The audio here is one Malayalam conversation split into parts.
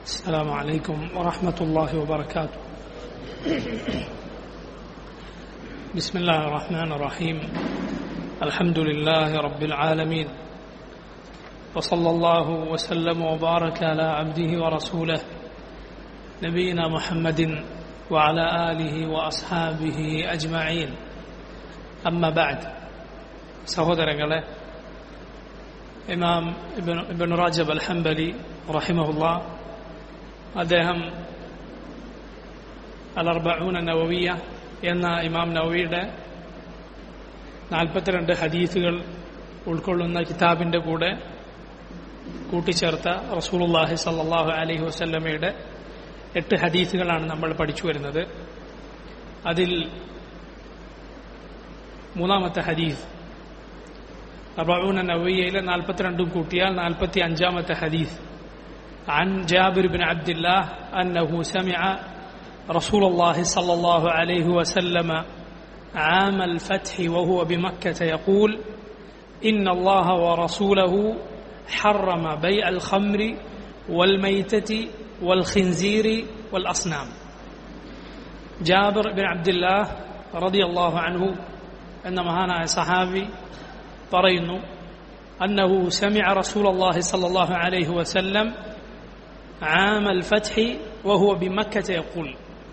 السلام عليكم ورحمة الله وبركاته بسم الله الرحمن الرحيم الحمد لله رب العالمين وصلى الله وسلم وبارك على عبده ورسوله نبينا محمد وعلى آله وأصحابه أجمعين أما بعد സഹോദരങ്ങളെ ഇമാം ഇബൻ ഇബൻ റാജബ് അൽ ഹംബലി റഹിമഹുല്ല അദ്ദേഹം അൽ അർബഊന നവവിയ എന്ന ഇമാം നവവിയുടെ നാൽപ്പത്തിരണ്ട് ഹദീസുകൾ ഉൾക്കൊള്ളുന്ന കിതാബിന്റെ കൂടെ കൂട്ടിച്ചേർത്ത റസൂലുള്ളാഹി സല്ലല്ലാഹു അലൈഹി വസല്ലമയുടെ എട്ട് ഹദീസുകളാണ് നമ്മൾ പഠിച്ചു വരുന്നത് അതിൽ മൂന്നാമത്തെ ഹദീസ് അബഊന നവവിയയിലെ നാൽപ്പത്തിരണ്ടും കൂട്ടിയാൽ നാൽപ്പത്തി അഞ്ചാമത്തെ ഹദീസ് عن جابر بن عبد الله أنه سمع رسول الله صلى الله عليه وسلم عام الفتح وهو بمكة يقول إن الله ورسوله حرم بيع الخمر والميتة والخنزير والأصنام جابر بن عبد الله رضي الله عنه أن مهانا صحابي പറയുന്നു أنه سمع رسول الله صلى الله عليه وسلم عام الفتح وهو بمكة يقول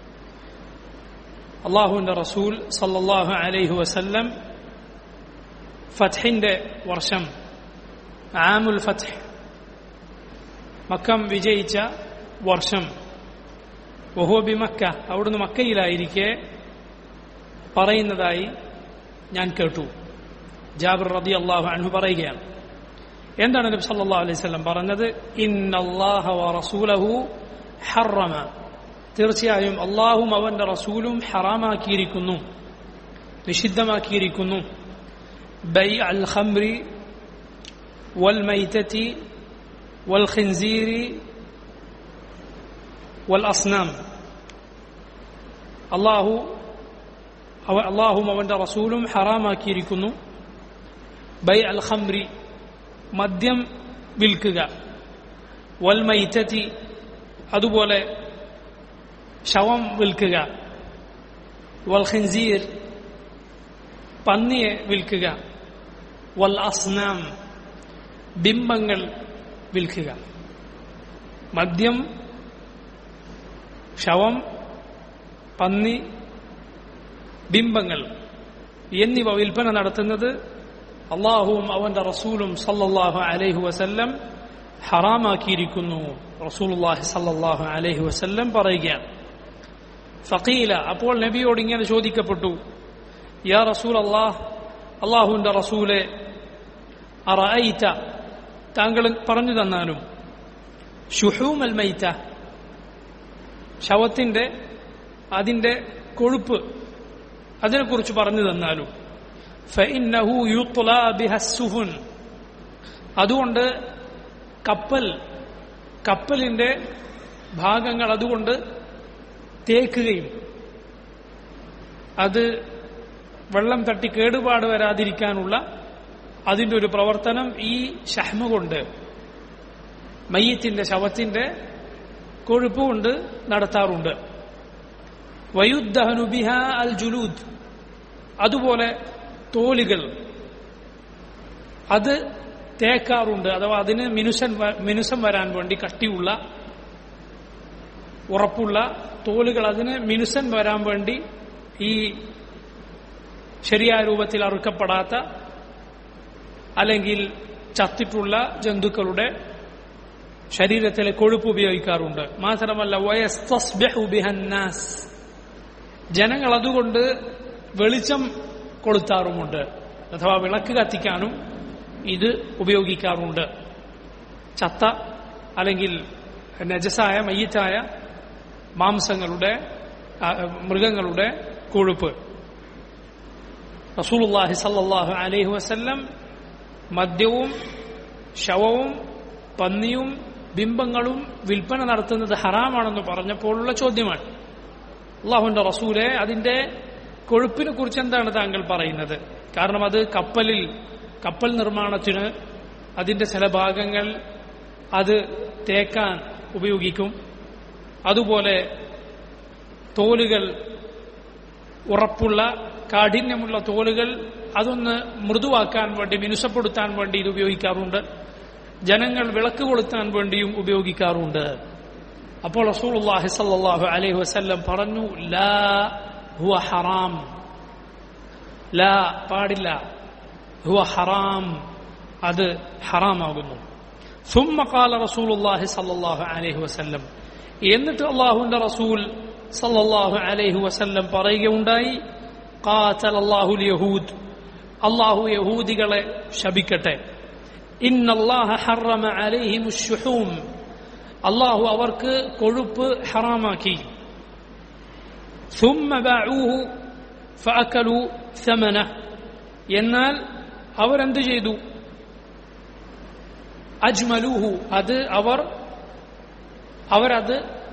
الله റസൂൽ സല്ലല്ലാഹു അലൈഹി വസല്ലം ഫത്ഹിന്റെ വർഷം ആമുൽ ഫത്ഹ് മക്കം വിജയിച്ച വർഷം വഹോബി മക്ക അവിടുന്ന് മക്കയിലായിരിക്കെ പറയുന്നതായി ഞാൻ കേട്ടു ജാബിർ റതി അള്ളാഹു അൻഹു പറയുകയാണ് എന്താണ് നബി സല്ലല്ലാഹു അലൈഹി വസല്ലം പറഞ്ഞത് ഇന്നല്ലാഹ വറസൂലഹു ഹറമ തീർച്ചയായും അള്ളാഹും അവന്റെ റസൂലും ഹറാമാക്കിയിരിക്കുന്നു നിഷിദ്ധമാക്കിയിരിക്കുന്നു ബൈ അൽ ഖംറി വൽ മൈതത്തി വൽ ഖിൻസീരി വൽ അസ്നാം അള്ളാഹു അള്ളാഹും അവന്റെ റസൂലും ഹറാമാക്കിയിരിക്കുന്നു ബൈ അൽ ഖംറി മദ്യം വിൽക്കുക വൽമൈറ്റത്തി അതുപോലെ ശവം വിൽക്കുക വൽ ഖിൻസീർ പന്നിയെ വിൽക്കുക വൽ അസ്നാം ബിംബങ്ങൾ വിൽക്കുക മദ്യം ശവം പന്നി ബിംബങ്ങൾ എന്നിവ വിൽപ്പന നടത്തുന്നത് അള്ളാഹുവും അവന്റെ റസൂലും സല്ലല്ലാഹു അലൈഹി വസല്ലം ഹറാമാക്കിയിരിക്കുന്നു റസൂലുള്ളാഹി സല്ലല്ലാഹു അലൈഹി വസല്ലം പറയുകയാണ് ഫഖീല അപ്പോൾ നബിയോട് ഇങ്ങനെ ചോദിക്കപ്പെട്ടു യാ റസൂൽ അള്ളാഹ് അള്ളാഹുവിന്റെ റസൂലെ അറഅയ്ത താങ്കൾ പറഞ്ഞു തന്നാലും ഷുഹൂം അൽ മൈത്ത ശവത്തിന്റെ അതിന്റെ കൊഴുപ്പ് അതിനെക്കുറിച്ച് പറഞ്ഞു തന്നാലും ഫഇന്നഹു യുത്ലാ ബിഹസ്സുഫുൻ അതുകൊണ്ട് കപ്പൽ കപ്പലിന്റെ ഭാഗങ്ങൾ അതുകൊണ്ട് തേക്കുകയും അത് വെള്ളം തട്ടി കേടുപാട് വരാതിരിക്കാനുള്ള അതിന്റെ ഒരു പ്രവർത്തനം ഈ ഷഹ്മ കൊണ്ട് മയ്യത്തിന്റെ ശവത്തിന്റെ കൊഴുപ്പ് കൊണ്ട് നടത്താറുണ്ട് വയുദ്ധഹനുബിഹ അൽ ജുലൂദ് അതുപോലെ തോലുകൾ അത് തേക്കാറുണ്ട് അഥവാ അതിന് മിനുസൻ മിനുസം വരാൻ വേണ്ടി കട്ടിയുള്ള ഉറപ്പുള്ള തോലുകൾ അതിന് മിനുസൻ വരാൻ വേണ്ടി ഈ ശരിയായ രൂപത്തിൽ അറുക്കപ്പെടാത്ത അല്ലെങ്കിൽ ചത്തിട്ടുള്ള ജന്തുക്കളുടെ ശരീരത്തിലെ കൊഴുപ്പ് ഉപയോഗിക്കാറുണ്ട് മാത്രമല്ല വയസ്തസ്ബിഹന്നാസ് ജനങ്ങൾ അതുകൊണ്ട് വെളിച്ചം കൊളുത്താറുമുണ്ട് അഥവാ വിളക്ക് കത്തിക്കാനും ഇത് ഉപയോഗിക്കാറുണ്ട് ചത്ത അല്ലെങ്കിൽ നജസായ മയ്യത്തായ മാംസങ്ങളുടെ മൃഗങ്ങളുടെ കൊഴുപ്പ് റസൂലുള്ളാഹി സല്ലല്ലാഹു അലൈഹി വസല്ലം മദ്യവും ശവവും പന്നിയും ബിംബങ്ങളും വിൽപ്പന നടത്തുന്നത് ഹറാമാണെന്ന് പറഞ്ഞപ്പോഴുള്ള ചോദ്യമാണ് അള്ളാഹുന്റെ റസൂലെ അതിന്റെ കൊഴുപ്പിനെ കുറിച്ച് എന്താണ് താങ്കൾ പറയുന്നത് കാരണം അത് കപ്പലിൽ കപ്പൽ നിർമ്മാണത്തിന് അതിന്റെ ചില ഭാഗങ്ങൾ അത് തേക്കാൻ ഉപയോഗിക്കും അതുപോലെ തോലുകൾ ഉറപ്പുള്ള കാഠിന്യമുള്ള തോലുകൾ അതൊന്ന് മൃദുവാക്കാൻ വേണ്ടി മിനുസപ്പെടുത്താൻ വേണ്ടി ഇത് ഉപയോഗിക്കാറുണ്ട് ജനങ്ങൾ വിളക്ക് കൊളുത്താൻ വേണ്ടിയും ഉപയോഗിക്കാറുണ്ട് അപ്പോൾ റസൂലുള്ളാഹി സ്വല്ലല്ലാഹു അലൈഹി വസല്ലം പറഞ്ഞു ലാ ഹുവ ഹറാം ലാ പാടില്ല ഹുവ ഹറാം അത് ഹറാമാകുന്നു ثم قال رسول الله صلى الله عليه وسلم എന്നിട്ട് അള്ളാഹുവിന്റെ റസൂൽ സല്ലല്ലാഹു അലൈഹി വസല്ലം പറയുകയുണ്ടായി قاتل الله اليهود അള്ളാഹു യഹൂദികളെ ശപിക്കട്ടെ ഇന്നല്ലാഹ ഹറമ അലൈഹിം الشحوم അള്ളാഹു അവർക്ക് കൊഴുപ്പ് ഹറാമാക്കി ثم باعوه فأكلوا ثمنه എന്നാൽ അവരെന്ത് ചെയ്തു അജ്മലൂഹു അത് അവർ അവരത്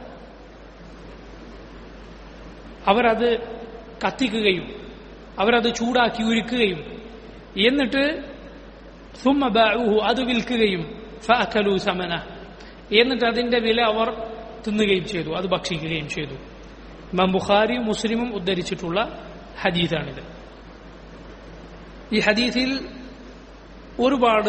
അവരത് കത്തിക്കുകയും അവരത് ചൂടാക്കി ഉരുക്കുകയും എന്നിട്ട് സുമ്മ ബാഊഹു അത് വിൽക്കുകയും ഫഅക്കലു സമന എന്നിട്ട് അതിന്റെ വില അവർ തിന്നുകയും ചെയ്തു അത് ഭക്ഷിക്കുകയും ചെയ്തു ഇമാം ബുഖാരിയും മുസ്ലിമും ഉദ്ധരിച്ചിട്ടുള്ള ഹദീസാണിത് ഈ ഹദീസിൽ ഒരുപാട്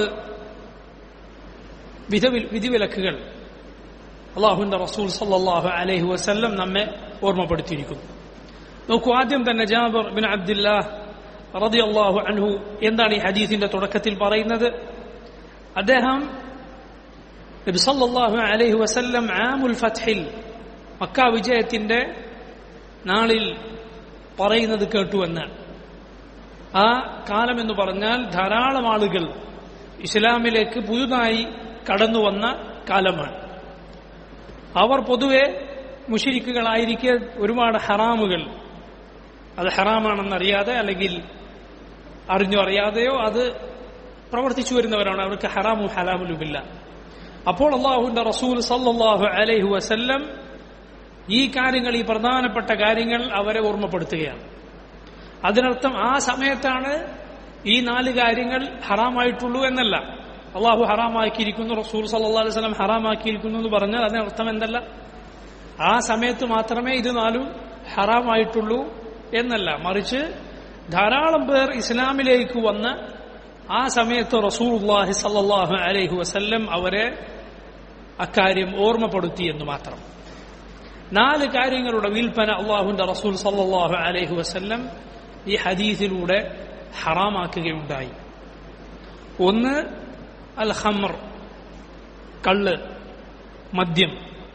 വിധവി- വിധിവിലക്കുകൾ അള്ളാഹുവിന്റെ റസൂൽ സല്ലല്ലാഹു അലൈഹി വസല്ലം നമ്മെ ഓർമ്മപ്പെടുത്തിയിരിക്കുന്നു നോക്കൂ ആദ്യം തന്നെ ജാബർ ബിൻ അബ്ദുല്ലാഹ് റളിയല്ലാഹു അൻഹു എന്താണ് ഈ ഹദീസിന്റെ തുടക്കത്തിൽ പറയുന്നത് അദ്ദേഹം നബി സല്ലല്ലാഹു അലൈഹി വസല്ലം ആമുൽ ഫത്ഹിൽ മക്ക വിജയത്തിന്റെ നാളിൽ പറയുന്നത് കേട്ടു എന്നാണ് ആ കാലം എന്ന് പറഞ്ഞാൽ ധാരാളം ആളുകൾ ഇസ്ലാമിലേക്ക് പുതുതായി കടന്നു വന്ന കാലമാണ് അവർ പൊതുവെ മുഷിരിക്കുകളായിരിക്കെ ഒരുപാട് ഹറാമുകൾ അത് ഹറാമാണെന്നറിയാതെ അല്ലെങ്കിൽ അറിഞ്ഞോ അറിയാതെയോ അത് പ്രവർത്തിച്ചു വരുന്നവരാണ് അവർക്ക് ഹറാമും ഹലാമുലുമില്ല അപ്പോൾ അള്ളാഹുവിന്റെ റസൂൽ സല്ലല്ലാഹു അലൈഹി വസല്ലം ഈ കാര്യങ്ങൾ ഈ പ്രധാനപ്പെട്ട കാര്യങ്ങൾ അവരെ ഓർമ്മപ്പെടുത്തുകയാണ് അതിനർത്ഥം ആ സമയത്താണ് ഈ നാല് കാര്യങ്ങൾ ഹറാമായിട്ടുള്ളൂ എന്നല്ല അള്ളാഹു ഹറാമാക്കിയിരിക്കുന്നു റസൂൽ സല്ലല്ലാഹു അലൈഹി വസല്ലം ഹറാമാക്കിയിരിക്കുന്നു എന്ന് പറഞ്ഞാൽ അതിനർത്ഥം എന്തല്ല ആ സമയത്ത് മാത്രമേ ഇത് നാലും ഹറാമായിട്ടുള്ളൂ എന്നല്ല മറിച്ച് ധാരാളം പേർ ഇസ്ലാമിലേക്ക് വന്ന് ആ സമയത്ത് റസൂലുള്ളാഹി സല്ലല്ലാഹു അലൈഹി വസല്ലം അവരെ അക്കാര്യം ഓർമ്മപ്പെടുത്തി എന്ന് മാത്രം നാല് കാര്യങ്ങളുടെ വിൽപ്പന അള്ളാഹുന്റെ റസൂൽ സല്ലല്ലാഹു അലൈഹി വസല്ലം ഈ ഹദീസിലൂടെ ഹറാമാക്കുകയുണ്ടായി ഒന്ന് അൽ ഹമർ കള്ള് മദ്യം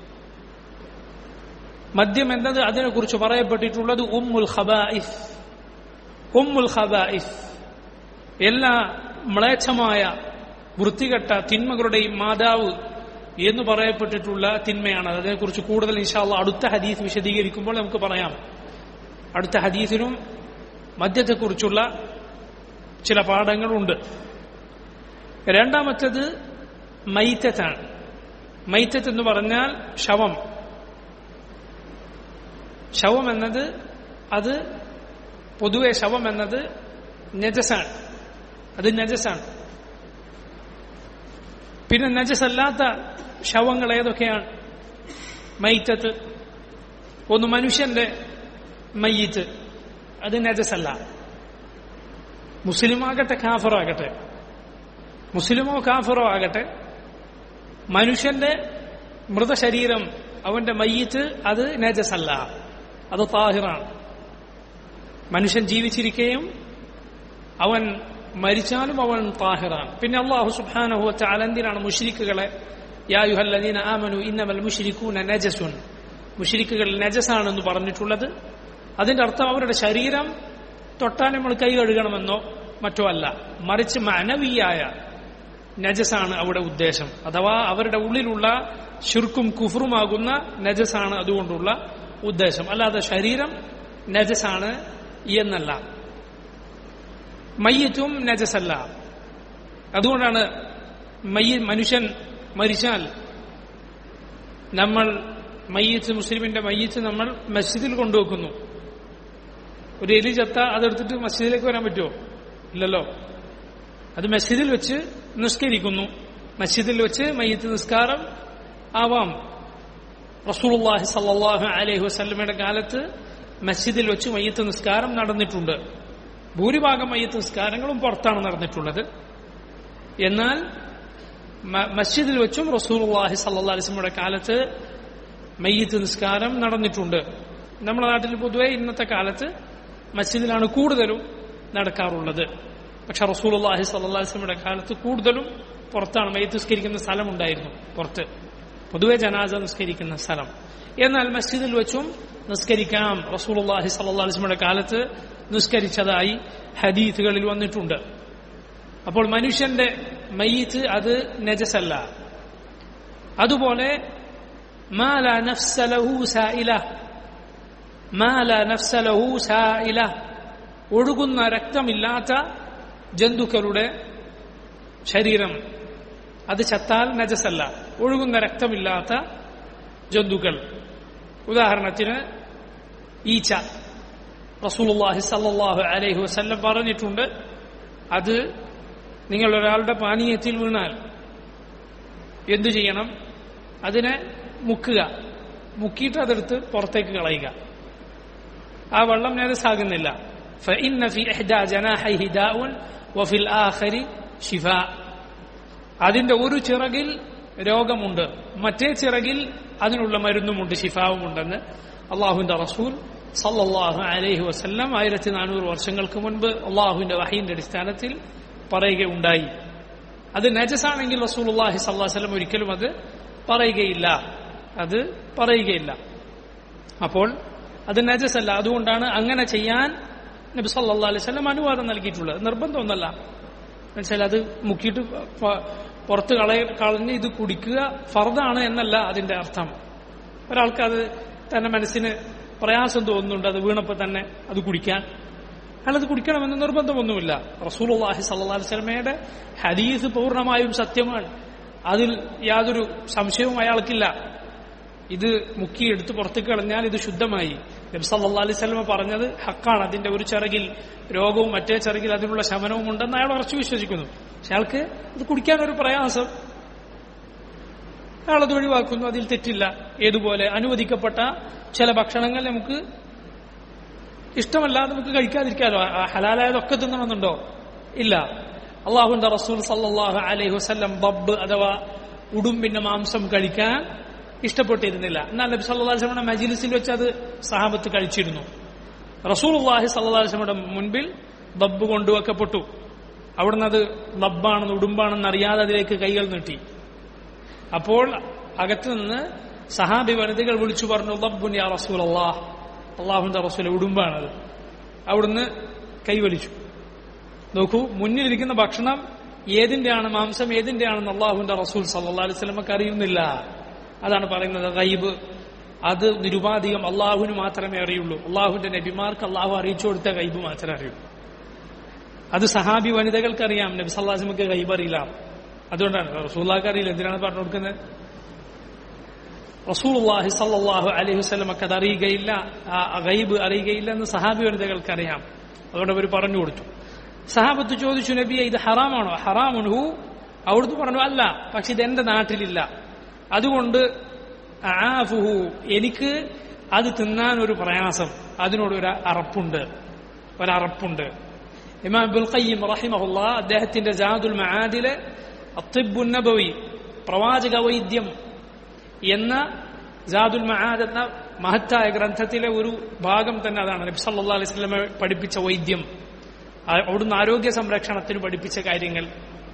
മദ്യം എന്നത് അതിനെക്കുറിച്ച് പറയപ്പെട്ടിട്ടുള്ളത് ഉമ്മുൽ ഖബായിഫ് ഉമ്മുൽ ഖബായിഫ് എല്ലാ മ്ലേച്ഛമായ വൃത്തികെട്ട തിന്മകളുടെയും മാതാവ് എന്ന് പറയപ്പെട്ടിട്ടുള്ള തിന്മയാണ് അതിനെക്കുറിച്ച് കൂടുതൽ ഇൻഷാല്ല അടുത്ത ഹദീസ് വിശദീകരിക്കുമ്പോൾ നമുക്ക് പറയാം അടുത്ത ഹദീസിനും മദ്യത്തെക്കുറിച്ചുള്ള ചില പാഠങ്ങളുണ്ട് രണ്ടാമത്തേത് മൈത്തത്താണ് മൈത്തത്ത് എന്ന് പറഞ്ഞാൽ ശവം ശവം എന്നത് അത് പൊതുവെ ശവം എന്നത് നജസാണ് അത് നജസാണ് പിന്നെ നജസല്ലാത്ത ശവങ്ങൾ ഏതൊക്കെയാണ് മൈത്തത്ത് ഒന്ന് മനുഷ്യന്റെ മയ്യത്ത് അത് നജസല്ല മുസ്ലിമാകട്ടെ കാഫറാകട്ടെ മുസ്ലിമോ കാഫറോ ആകട്ടെ മനുഷ്യന്റെ മൃതശരീരം അവന്റെ മയ്യത്ത് അത് നജസല്ല അത് താഹിറാണ് മനുഷ്യൻ ജീവിച്ചിരിക്കുകയും അവൻ മരിച്ചാലും അവൻ താഹിറാണ് പിന്നെ അള്ളാഹു സുബ്ഹാനഹു വതആല എന്തിനാണ് മുശ്രിക്കുകളെ യാ യുഹല്ലദീന ആമനു ഇന്നമൽ മുശ്രിക്കൂന നജസുൻ മുശ്രിക്കുകൾ നജസാണെന്ന് പറഞ്ഞിട്ടുള്ളത് അതിന്റെ അർത്ഥം അവരുടെ ശരീരം തൊട്ടാൽ നമ്മൾ കൈ കഴുകണമെന്നോ മറ്റോ അല്ല മറിച്ച് മാനവീയായ നജസാണ് അവിടെ ഉദ്ദേശം അഥവാ അവരുടെ ഉള്ളിലുള്ള ശുർക്കും കുഫറുമാകുന്ന നജസാണ് അതുകൊണ്ടുള്ള ഉദ്ദേശം അല്ലാതെ ശരീരം നജസാണ് എന്നല്ല മയ്യത്തും നജസല്ല അതുകൊണ്ടാണ് മയ്യ മനുഷ്യൻ മരിച്ചാൽ നമ്മൾ മയ്യത്ത് മുസ്ലിമിന്റെ മയ്യത്ത് നമ്മൾ മസ്ജിദിൽ കൊണ്ടുവെക്കുന്നു ഒരു എലി ചത്ത അതെടുത്തിട്ട് മസ്ജിദിലേക്ക് വരാൻ പറ്റുമോ ഇല്ലല്ലോ അത് മസ്ജിദിൽ വെച്ച് നിസ്കരിക്കുന്നു മസ്ജിദിൽ വെച്ച് മയ്യത്ത് നിസ്കാരം ആവാം റസൂലുള്ളാഹി സല്ലല്ലാഹു അലൈഹി വസല്ലമയുടെ കാലത്ത് മസ്ജിദിൽ വെച്ച് മയ്യത്ത് നിസ്കാരം നടന്നിട്ടുണ്ട് ഭൂരിഭാഗം മയ്യത്ത് നിസ്കാരങ്ങളും പുറത്താണ് നടന്നിട്ടുള്ളത് എന്നാൽ മ- മസ്ജിദിൽ വെച്ചും റസൂലുള്ളാഹി സല്ലല്ലാഹു അലൈഹി വസല്ലമയുടെ കാലത്ത് മയ്യത്ത് നിസ്കാരം നടന്നിട്ടുണ്ട് നമ്മുടെ നാട്ടിൽ പൊതുവെ ഇന്നത്തെ കാലത്ത് മസ്ജിദിലാണ് കൂടുതലും നടക്കാറുള്ളത് പക്ഷെ റസൂലുള്ളാഹി സല്ലല്ലാഹു അലൈഹി വസല്ലമയുടെ കാലത്ത് കൂടുതലും പുറത്താണ് മയ്യത്ത് നിസ്കരിക്കുന്ന സ്ഥലമുണ്ടായിരുന്നു പുറത്ത് പൊതുവെ ജനാസ നിസ്കരിക്കുന്ന സ്ഥലം എന്നാൽ മസ്ജിദിൽ വെച്ചും നിസ്കരിക്കാം റസൂലുള്ളാഹി സല്ലല്ലാഹു അലൈഹി വസല്ലമയുടെ കാലത്ത് നിസ്കരിച്ചതായി ഹദീസുകളിൽ വന്നിട്ടുണ്ട് അപ്പോൾ മനുഷ്യന്റെ മയ്യത്ത് അത് നജസല്ല അതുപോലെ മാല നഫ്സലഹു സായില മാല നഫ്സലഹു സായില ഒഴുകുന്ന രക്തമില്ലാത്ത ജന്തുക്കളുടെ ശരീരം അത് ചത്താൽ നജസല്ല ഒഴുകുന്ന രക്തമില്ലാത്ത ജന്തുക്കൾ ഉദാഹരണത്തിന് ഈച്ച റസൂലുള്ളാഹി സല്ലല്ലാഹു അലൈഹി വസല്ലം പറഞ്ഞിട്ടുണ്ട് അത് നിങ്ങൾ ഒരാളുടെ പാനീയത്തിൽ വീണാൽ എന്തു ചെയ്യണം അതിനെ മുക്കുക മുക്കിയിട്ട് അതെടുത്ത് പുറത്തേക്ക് കളയുക ആ വെള്ളം നേരസാകുന്നില്ല فإن في إحدى جناحيه داء وفي الآخر شفاء അതിന്റെ ഒരു ചിറകിൽ രോഗമുണ്ട് മറ്റേ ചിറകിൽ അതിനുള്ള മരുന്നുമുണ്ട് ശിഫാവുമുണ്ടെന്ന് അള്ളാഹുവിന്റെ റസൂൽ സല്ലല്ലാഹു അലൈഹി വസല്ലം ആയിരത്തി നാനൂറ് വർഷങ്ങൾക്ക് മുൻപ് അള്ളാഹുവിന്റെ വഹീന്റെ അടിസ്ഥാനത്തിൽ പറയുകയുണ്ടായി അത് നജസാണെങ്കിൽ റസൂൽ അള്ളാഹി സല്ലാ വല്ലം ഒരിക്കലും അത് പറയുകയില്ല അത് പറയുകയില്ല അപ്പോൾ അത് നജസല്ല അതുകൊണ്ടാണ് അങ്ങനെ ചെയ്യാൻ നബി സല്ലാ അലൈഹി സ്വലം അനുവാദം നൽകിയിട്ടുള്ളത് നിർബന്ധമൊന്നല്ല എന്നുവെച്ചാൽ അത് മുക്കിയിട്ട് പ- പുറത്ത് കളയ കളഞ്ഞ് ഇത് കുടിക്കുക ഫർദാണ് എന്നല്ല അതിന്റെ അർത്ഥം ഒരാൾക്ക് അത് തന്നെ മനസ്സിന് പ്രയാസം തോന്നുന്നുണ്ട് അത് വീണപ്പോൾ തന്നെ അത് കുടിക്കാൻ അയാളത് കുടിക്കണമെന്ന് നിർബന്ധമൊന്നുമില്ല റസൂലുള്ളാഹി സല്ലല്ലാഹു അലൈഹി വസല്ലമയുടെ ഹദീസ് പൂർണ്ണമായും സത്യമാണ് അതിൽ യാതൊരു സംശയവും അയാൾക്കില്ല ഇത് മുക്കി എടുത്ത് പുറത്തേക്ക് കളഞ്ഞാൽ ഇത് ശുദ്ധമായി നബി സല്ലല്ലാഹു അലൈഹി വസല്ലമ പറഞ്ഞത് ഹക്കാണ് അതിന്റെ ഒരു ചിറകിൽ രോഗവും മറ്റേ ചിറകിൽ അതിനുള്ള ശമനവും ഉണ്ടെന്ന് അയാൾ ഉറച്ചു വിശ്വസിക്കുന്നു പക്ഷെ അയാൾക്ക് ഇത് കുടിക്കാൻ ഒരു പ്രയാസം അയാളത് ഒഴിവാക്കുന്നു അതിൽ തെറ്റില്ല ഏതുപോലെ അനുവദിക്കപ്പെട്ട ചില ഭക്ഷണങ്ങൾ നമുക്ക് ഇഷ്ടമല്ലാതെ നമുക്ക് കഴിക്കാതിരിക്കാലോ ആ ഹലാലായതൊക്കെ തിന്നണമെന്നുണ്ടോ ഇല്ല അള്ളാഹുന്റെ റസൂൽ സല്ലല്ലാഹു അലൈഹി വസല്ലം ബബ്ബ് അഥവാ ഉടുമ്പിന്റെ മാംസം കഴിക്കാൻ ഇഷ്ടപ്പെട്ടിരുന്നില്ല എന്നാൽ നബി സല്ലല്ലാഹു അലൈഹി വസല്ലമയുടെ മജിലിസിൽ വെച്ച് അത് സഹാബത്ത് കഴിച്ചിരുന്നു റസൂൽ അള്ളാഹി സല്ലല്ലാഹു അലൈഹി വസല്ലമയുടെ മുൻപിൽ ബബ്ബ് കൊണ്ടുവെക്കപ്പെട്ടു അവിടുന്ന് അത് ലബ്ബാണെന്ന് ഉടുമ്പാണെന്ന് അറിയാതെ അതിലേക്ക് കൈകൾ നീട്ടി അപ്പോൾ അകത്തു നിന്ന് സഹാബി വനിതകൾ വിളിച്ചു പറഞ്ഞു ലബ്ബുൻ യാ റസൂൽ അള്ളാഹ് അള്ളാഹുന്റെ റസൂൽ ഉടുമ്പാണത് അവിടുന്ന് കൈവലിച്ചു നോക്കൂ മുന്നിലിരിക്കുന്ന ഭക്ഷണം ഏതിന്റെയാണ് മാംസം ഏതിന്റെയാണെന്ന് അള്ളാഹുന്റെ റസൂൽ സല്ലാ അലൈഹി സ്വലമക്ക് അറിയുന്നില്ല അതാണ് പറയുന്നത് ഗൈബ് അത് നിരുപാധികം അള്ളാഹുവിന് മാത്രമേ അറിയുള്ളൂ അള്ളാഹുവിന്റെ നബിമാർക്ക് അള്ളാഹു അറിയിച്ചു കൊടുത്ത ഗൈബ് മാത്രമേ അറിയൂ അത് സഹാബി വനിതകൾക്കറിയാം നബി സല്ലാസ്മക്ക് ഗൈബ് അറിയില്ല അതുകൊണ്ടാണ് റസൂല്ലാക്ക് അറിയില്ല എന്തിനാണ് പറഞ്ഞു കൊടുക്കുന്നത് റസൂലുള്ളാഹി സല്ലല്ലാഹു അലൈഹി വസല്ലമക്ക് അത് അറിയുകയില്ല ആ ഗൈബ് അറിയുകയില്ല എന്ന് സഹാബി വനിതകൾക്കറിയാം അതുകൊണ്ട് അവർ പറഞ്ഞു കൊടുത്തു സഹാബത്ത് ചോദിച്ചു നബിയെ ഇത് ഹറാമാണോ ഹറാമുൻഹു അവിടുന്ന് പറഞ്ഞു അല്ല പക്ഷെ ഇത് എന്റെ നാട്ടിലില്ല അതുകൊണ്ട് ആഫുഹു എനിക്ക് അത് തിന്നാൻ ഒരു പ്രയാസം അതിനോട് ഒരു അറപ്പുണ്ട് ഒരറപ്പുണ്ട് ഇമാം ബുൽ ഖയ്യിം റഹിമഹുല്ല അദ്ദേഹത്തിന്റെ ജാദുൽ മആദിലെ അത്തിബുൻ നബവി പ്രവാചക വൈദ്യം എന്ന ജാദുൽ മഹാദ് എന്ന മഹത്തായ ഗ്രന്ഥത്തിലെ ഒരു ഭാഗം തന്നെ അതാണ് നബി സല്ലല്ലാഹു അലൈഹി വസല്ലമ പഠിപ്പിച്ച വൈദ്യം ആ- അവിടുന്ന് ആരോഗ്യ സംരക്ഷണത്തിന് പഠിപ്പിച്ച കാര്യങ്ങൾ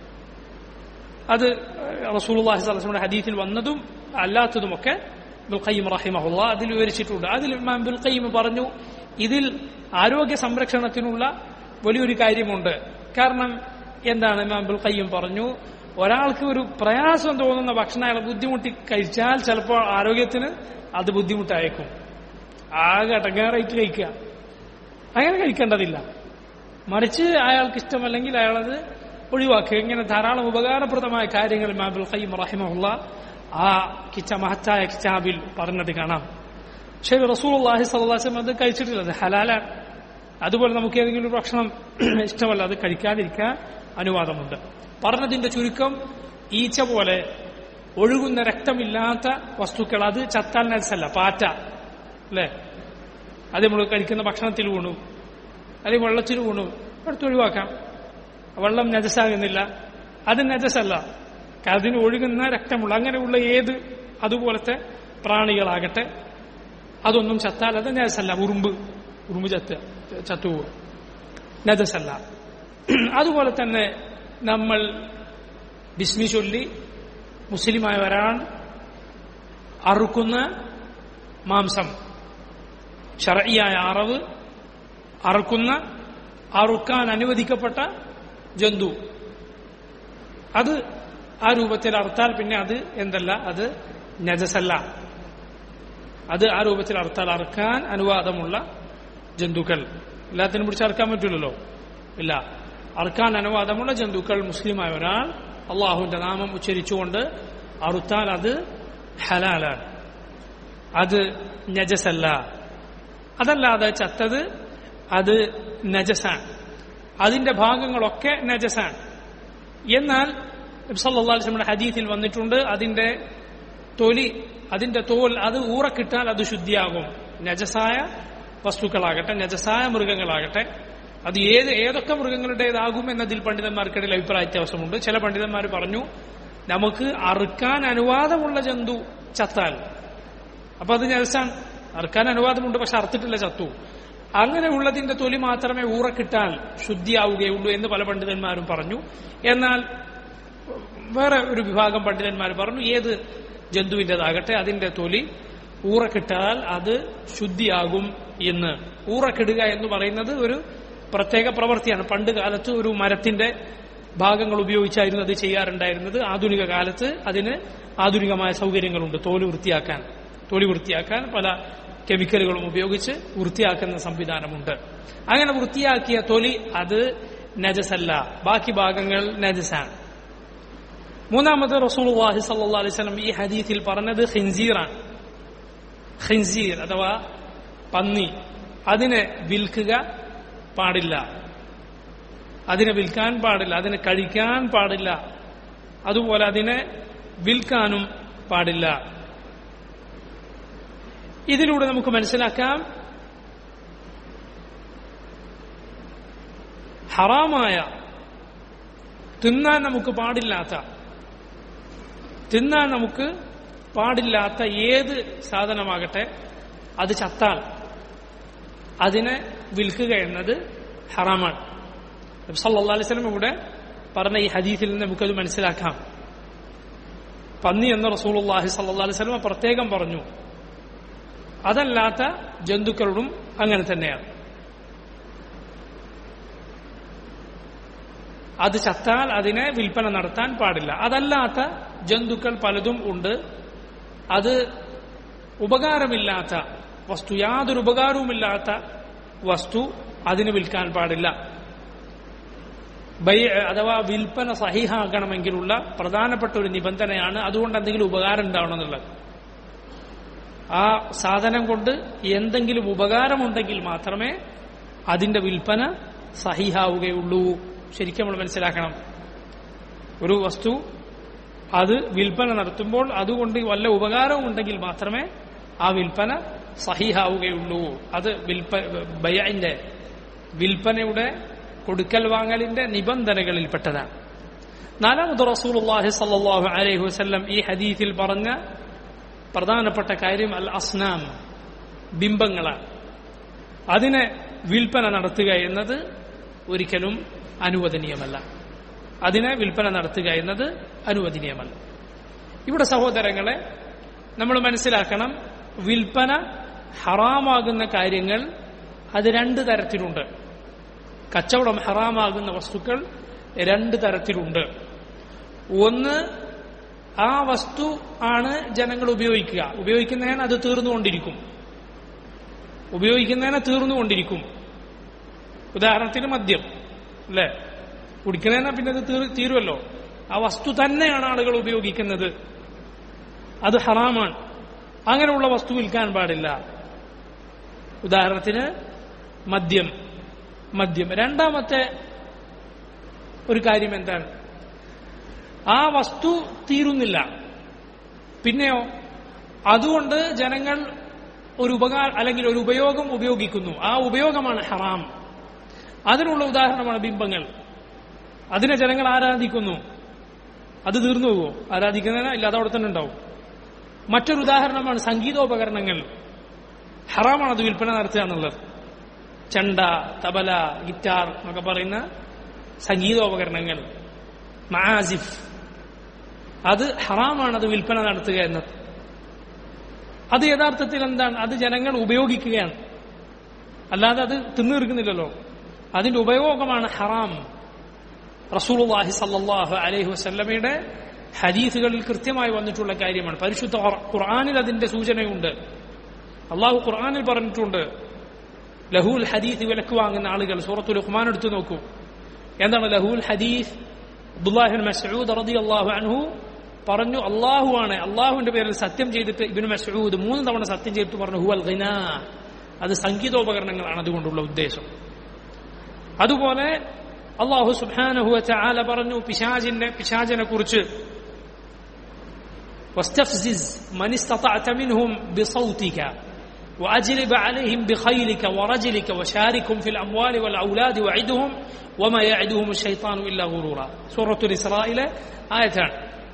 അത് റസൂലുള്ളാഹി സ്വല്ലല്ലാഹു അലൈഹി വസല്ലമയുടെ ഹദീസിൽ വന്നതും അല്ലാത്തതുമൊക്കെ ബുൽ ഖയ്യിം റഹിമഹുള്ള അതിൽ വിവരിച്ചിട്ടുണ്ട് അതിൽ ഇമാം ബുൽ ഖയ്യിം പറഞ്ഞു ഇതിൽ ആരോഗ്യ സംരക്ഷണത്തിനുള്ള വലിയൊരു കാര്യമുണ്ട് കാരണം എന്താണ് ഇമാം ബുൽ ഖയ്യിം പറഞ്ഞു ഒരാൾക്ക് ഒരു പ്രയാസം തോന്നുന്ന ഭക്ഷണം അയാൾ ബുദ്ധിമുട്ടി കഴിച്ചാൽ ചിലപ്പോൾ ആരോഗ്യത്തിന് അത് ബുദ്ധിമുട്ടായേക്കും ആകെ അടങ്ങാറായിട്ട് കഴിക്കുക അങ്ങനെ കഴിക്കേണ്ടതില്ല മറിച്ച് അയാൾക്ക് ഇഷ്ടമല്ലെങ്കിൽ അയാളത് ഒഴിവാക്കുക ഇങ്ങനെ ധാരാളം ഉപകാരപ്രദമായ കാര്യങ്ങൾ ഇമാം ബുൽ ഖയ്യിം റഹിമഹുള്ള ആ കിച്ച മഹത്തായ കിതാബിൽ പറഞ്ഞത് കാണാം പക്ഷേ റസൂലുള്ളാഹി സ്വല്ലല്ലാഹു അലൈഹി വസല്ലം അത് കഴിച്ചിട്ടില്ല അത് ഹലാലാണ് അതുപോലെ നമുക്ക് ഏതെങ്കിലും ഒരു ഭക്ഷണം ഇഷ്ടമല്ല അത് കഴിക്കാതിരിക്കാൻ അനുവാദമുണ്ട് പറഞ്ഞതിന്റെ ചുരുക്കം ഈച്ച പോലെ ഒഴുകുന്ന രക്തമില്ലാത്ത വസ്തുക്കൾ അത് ചത്താൽ നജസല്ല പാറ്റ അല്ലേ അത് നമ്മൾ കഴിക്കുന്ന ഭക്ഷണത്തിൽ വീണു അല്ലെങ്കിൽ വെള്ളത്തിൽ വീണു അടുത്ത് ഒഴിവാക്കാം വെള്ളം നജസാകുന്നില്ല അത് നജസല്ല അതിന് ഒഴുകുന്ന രക്തമുള്ള അങ്ങനെയുള്ള ഏത് അതുപോലത്തെ പ്രാണികളാകട്ടെ അതൊന്നും ചത്താൽ അത് നജസല്ല ഉറുമ്പ് ഉറുമ്പ് ചത്ത് ചത്തുപോകും നജസല്ല അതുപോലെ തന്നെ നമ്മൾ ബിസ്മി ചൊല്ലി മുസ്ലിമായ ഒരാൾ അറുക്കുന്ന മാംസം ഷറയിയായ അറവ് അറുക്കുന്ന അറുക്കാൻ അനുവദിക്കപ്പെട്ട ജന്തു അത് ആ രൂപത്തിൽ അറുത്താൽ പിന്നെ അത് എന്തല്ല അത് നജസല്ല അത് ആ രൂപത്തിൽ അറുത്താൽ അറുക്കാൻ അനുവാദമുള്ള ജന്തുക്കൾ എല്ലാത്തിനും പിടിച്ച് അറുക്കാൻ പറ്റില്ലല്ലോ ഇല്ല അറുക്കാൻ അനുവാദമുള്ള ജന്തുക്കൾ മുസ്ലിമായ ഒരാൾ അള്ളാഹുവിന്റെ നാമം ഉച്ചരിച്ചുകൊണ്ട് അറുത്താൽ അത് ഹലാലാണ് അത് നജസല്ല അതല്ലാതെ ചത്തത് അത് നജസാണ് അതിന്റെ ഭാഗങ്ങളൊക്കെ നജസാണ് എന്നാൽ സല്ലാസ്ലമിയുടെ ഹദീത്തിൽ വന്നിട്ടുണ്ട് അതിന്റെ തൊലി അതിന്റെ തോൽ അത് ഊറക്കിട്ടാൽ അത് ശുദ്ധിയാകും നജസായ വസ്തുക്കളാകട്ടെ നജസായ മൃഗങ്ങളാകട്ടെ അത് ഏത് ഏതൊക്കെ മൃഗങ്ങളുടേതാകും എന്നതിൽ പണ്ഡിതന്മാർക്കിടയിൽ അഭിപ്രായ വ്യത്യാസമുണ്ട് ചില പണ്ഡിതന്മാർ പറഞ്ഞു നമുക്ക് അറുക്കാൻ അനുവാദമുള്ള ജന്തു ചത്താൽ അപ്പൊ അത് നജസാണ് അറുക്കാൻ അനുവാദമുണ്ട് പക്ഷെ അറുത്തിട്ടില്ല ചത്തു അങ്ങനെയുള്ളതിന്റെ തൊലി മാത്രമേ ഊറക്കിട്ടാൽ ശുദ്ധിയാവുകയുള്ളൂ എന്ന് പല പണ്ഡിതന്മാരും പറഞ്ഞു എന്നാൽ വേറെ ഒരു വിഭാഗം പണ്ഡിതന്മാർ പറഞ്ഞു ഏത് ജന്തുവിൻ്റെതാകട്ടെ അതിന്റെ തൊലി ഊറക്കിട്ടാൽ അത് ശുദ്ധിയാകും എന്ന് ഊറക്കിടുക എന്ന് പറയുന്നത് ഒരു പ്രത്യേക പ്രവൃത്തിയാണ് പണ്ട് കാലത്ത് ഒരു മരത്തിന്റെ ഭാഗങ്ങൾ ഉപയോഗിച്ചായിരുന്നു അത് ചെയ്യാറുണ്ടായിരുന്നത് ആധുനിക കാലത്ത് അതിന് ആധുനികമായ സൗകര്യങ്ങളുണ്ട് തോല് വൃത്തിയാക്കാൻ തൊലി വൃത്തിയാക്കാൻ പല കെമിക്കലുകളും ഉപയോഗിച്ച് വൃത്തിയാക്കുന്ന സംവിധാനമുണ്ട് അങ്ങനെ വൃത്തിയാക്കിയ തൊലി അത് നജസല്ല ബാക്കി ഭാഗങ്ങൾ നജസാണ് മൂന്നാമത് റസൂൽഹി സല്ലാ അലൈവലം ഈ ഹദീത്തിൽ പറഞ്ഞത് ഹിൻസീറാണ് ഹിൻസീർ അഥവാ പന്നി അതിനെ വിൽക്കുക പാടില്ല അതിനെ വിൽക്കാൻ പാടില്ല അതിനെ കഴിക്കാൻ പാടില്ല അതുപോലെ അതിനെ വിൽക്കാനും പാടില്ല ഇതിലൂടെ നമുക്ക് മനസ്സിലാക്കാം ഹറാമായ തിന്നാൻ നമുക്ക് പാടില്ലാത്ത തിന്നാൻ നമുക്ക് പാടില്ലാത്ത ഏത് സാധനമാകട്ടെ അത് ചത്താൽ അതിനെ വിൽക്കുക എന്നത് ഹറാമാണ് സല്ലാ അലൈവലം ഇവിടെ പറഞ്ഞ ഈ ഹദീസിൽ നിന്ന് നമുക്കത് മനസ്സിലാക്കാം പന്നി എന്ന റസൂലുള്ളാഹി സല്ലാ അലൈവലമ പ്രത്യേകം പറഞ്ഞു അതല്ലാത്ത ജന്തുക്കളോടും അങ്ങനെ തന്നെയാണ് അത് ചത്താൽ അതിനെ വിൽപ്പന നടത്താൻ പാടില്ല അതല്ലാത്ത ജന്തുക്കൾ പലതും ഉണ്ട് അത് ഉപകാരമില്ലാത്ത വസ്തു യാതൊരു ഉപകാരവുമില്ലാത്ത വസ്തു അതിന് വിൽക്കാൻ പാടില്ല ബൈ അഥവാ വിൽപ്പന സഹിഹാക്കണമെങ്കിലുള്ള പ്രധാനപ്പെട്ട ഒരു നിബന്ധനയാണ് അതുകൊണ്ട് എന്തെങ്കിലും ഉപകാരം ഉണ്ടാവണമെന്നുള്ളത് ആ സാധനം കൊണ്ട് എന്തെങ്കിലും ഉപകാരമുണ്ടെങ്കിൽ മാത്രമേ അതിന്റെ വിൽപ്പന സഹിഹാവുകയുള്ളൂ ശരിക്കും നമ്മൾ മനസ്സിലാക്കണം ഒരു വസ്തു അത് വിൽപ്പന നടത്തുമ്പോൾ അതുകൊണ്ട് വല്ല ഉപകാരവും ഉണ്ടെങ്കിൽ മാത്രമേ ആ വിൽപ്പന സഹിഹാവുകയുള്ളൂ അത് വിൽപ്പ ബയന്റെ വിൽപ്പനയുടെ കൊടുക്കൽ വാങ്ങലിന്റെ നിബന്ധനകളിൽപ്പെട്ടതാണ് നാലാമത് റസൂലുള്ളാഹി സല്ലല്ലാഹു അലൈഹി വസല്ലം ഈ ഹദീസിൽ പറഞ്ഞ പ്രധാനപ്പെട്ട കാര്യം അൽ അസ്നാം ബിംബങ്ങളാണ് അതിനെ വിൽപ്പന നടത്തുക എന്നത് ഒരിക്കലും അനുവദനീയമല്ല അതിനെ വിൽപ്പന നടത്തുക എന്നത് അനുവദനീയമല്ല ഇവിടെ സഹോദരങ്ങളെ നമ്മൾ മനസ്സിലാക്കണം വിൽപ്പന ഹറാമാകുന്ന കാര്യങ്ങൾ അത് രണ്ട് തരത്തിലുണ്ട് കച്ചവടം ഹറാമാകുന്ന വസ്തുക്കൾ രണ്ട് തരത്തിലുണ്ട് ഒന്ന് ആ വസ്തു ആണ് ജനങ്ങൾ ഉപയോഗിക്കുക ഉപയോഗിക്കുന്നതിന് അത് തീർന്നുകൊണ്ടിരിക്കും ഉപയോഗിക്കുന്നതിനെ തീർന്നുകൊണ്ടിരിക്കും ഉദാഹരണത്തിന് മദ്യം അല്ലേ കുടിക്കുന്നതിനാ പിന്നെ അത് തീർ തീരുമല്ലോ ആ വസ്തു തന്നെയാണ് ആളുകൾ ഉപയോഗിക്കുന്നത് അത് ഹറാമാണ് അങ്ങനെയുള്ള വസ്തു വിൽക്കാൻ പാടില്ല ഉദാഹരണത്തിന് മദ്യം മദ്യം രണ്ടാമത്തെ ഒരു കാര്യം എന്താണ് ആ വസ്തു തീരുന്നില്ല പിന്നെയോ അതുകൊണ്ട് ജനങ്ങൾ ഒരു ഉപകാര അല്ലെങ്കിൽ ഒരു ഉപയോഗം ഉപയോഗിക്കുന്നു ആ ഉപയോഗമാണ് ഹറാം അതിനുള്ള ഉദാഹരണമാണ് ബിംബങ്ങൾ അതിനെ ജനങ്ങൾ ആരാധിക്കുന്നു അത് തീർന്നു പോകുമോ ആരാധിക്കുന്നതിന് ഇല്ല അത് അവിടെ തന്നെ ഉണ്ടാവും മറ്റൊരു ഉദാഹരണമാണ് സംഗീതോപകരണങ്ങൾ ഹറാമാണ് അത് വിൽപ്പന നടത്തുക എന്നുള്ളത് ചണ്ട തബല ഗിറ്റാർ എന്നൊക്കെ പറയുന്ന സംഗീതോപകരണങ്ങൾ മാസിഫ് അത് ഹറാമാണ് അത് വിൽപ്പന നടത്തുക എന്നത് അത് യഥാർത്ഥത്തിൽ എന്താണ് അത് ജനങ്ങൾ ഉപയോഗിക്കുകയാണ് അല്ലാതെ അത് തിന്നീർക്കുന്നില്ലല്ലോ അതിന്റെ ഉപയോഗമാണ് ഹറാം റസൂലുള്ളാഹി സല്ലല്ലാഹു അലൈഹി വസല്ലമയുടെ ഹദീസുകളിൽ കൃത്യമായി വന്നിട്ടുള്ള കാര്യമാണ് പരിശുദ്ധ ഖുർആനിൽ അതിന്റെ സൂചനയുണ്ട് അള്ളാഹു ഖുർആനിൽ പറഞ്ഞിട്ടുണ്ട് ലഹൂൽ ഹദീസ് വിലക്ക് വാങ്ങുന്ന ആളുകൾ സൂറത്തുൽ ലുഖ്മാൻ എടുത്തു നോക്കൂ എന്താണ് ലഹൂൽ ഹദീസ് അബ്ദുല്ലാഹിൻ മസ്ഊദ് റളിയല്ലാഹു അൻഹു പറഞ്ഞു അള്ളാഹുവാണ് അള്ളാഹുവിന്റെ പേരിൽ സത്യം ചെയ്തിട്ട് ഇബിന് മസ്ഊദ് മൂന്ന് തവണ സത്യം ചെയ്തിട്ട് പറഞ്ഞു ഹുവൽ ഖിനാ അത് സംഗീതോപകരണങ്ങളാണ് അതുകൊണ്ടുള്ള ഉദ്ദേശം അതുപോലെ അള്ളാഹു സുബ്ഹാനഹു വതആല പറഞ്ഞു പിശാചിന്റെ പിശാചിനെ കുറിച്ച് واستفزز من استطعت منهم بصوتك وأجلب عليهم بخيلك ورجلك وشاركهم في الأموال والأولاد وعدهم وما يعدهم الشيطان إلا غرورا سورة الإسراء آيتان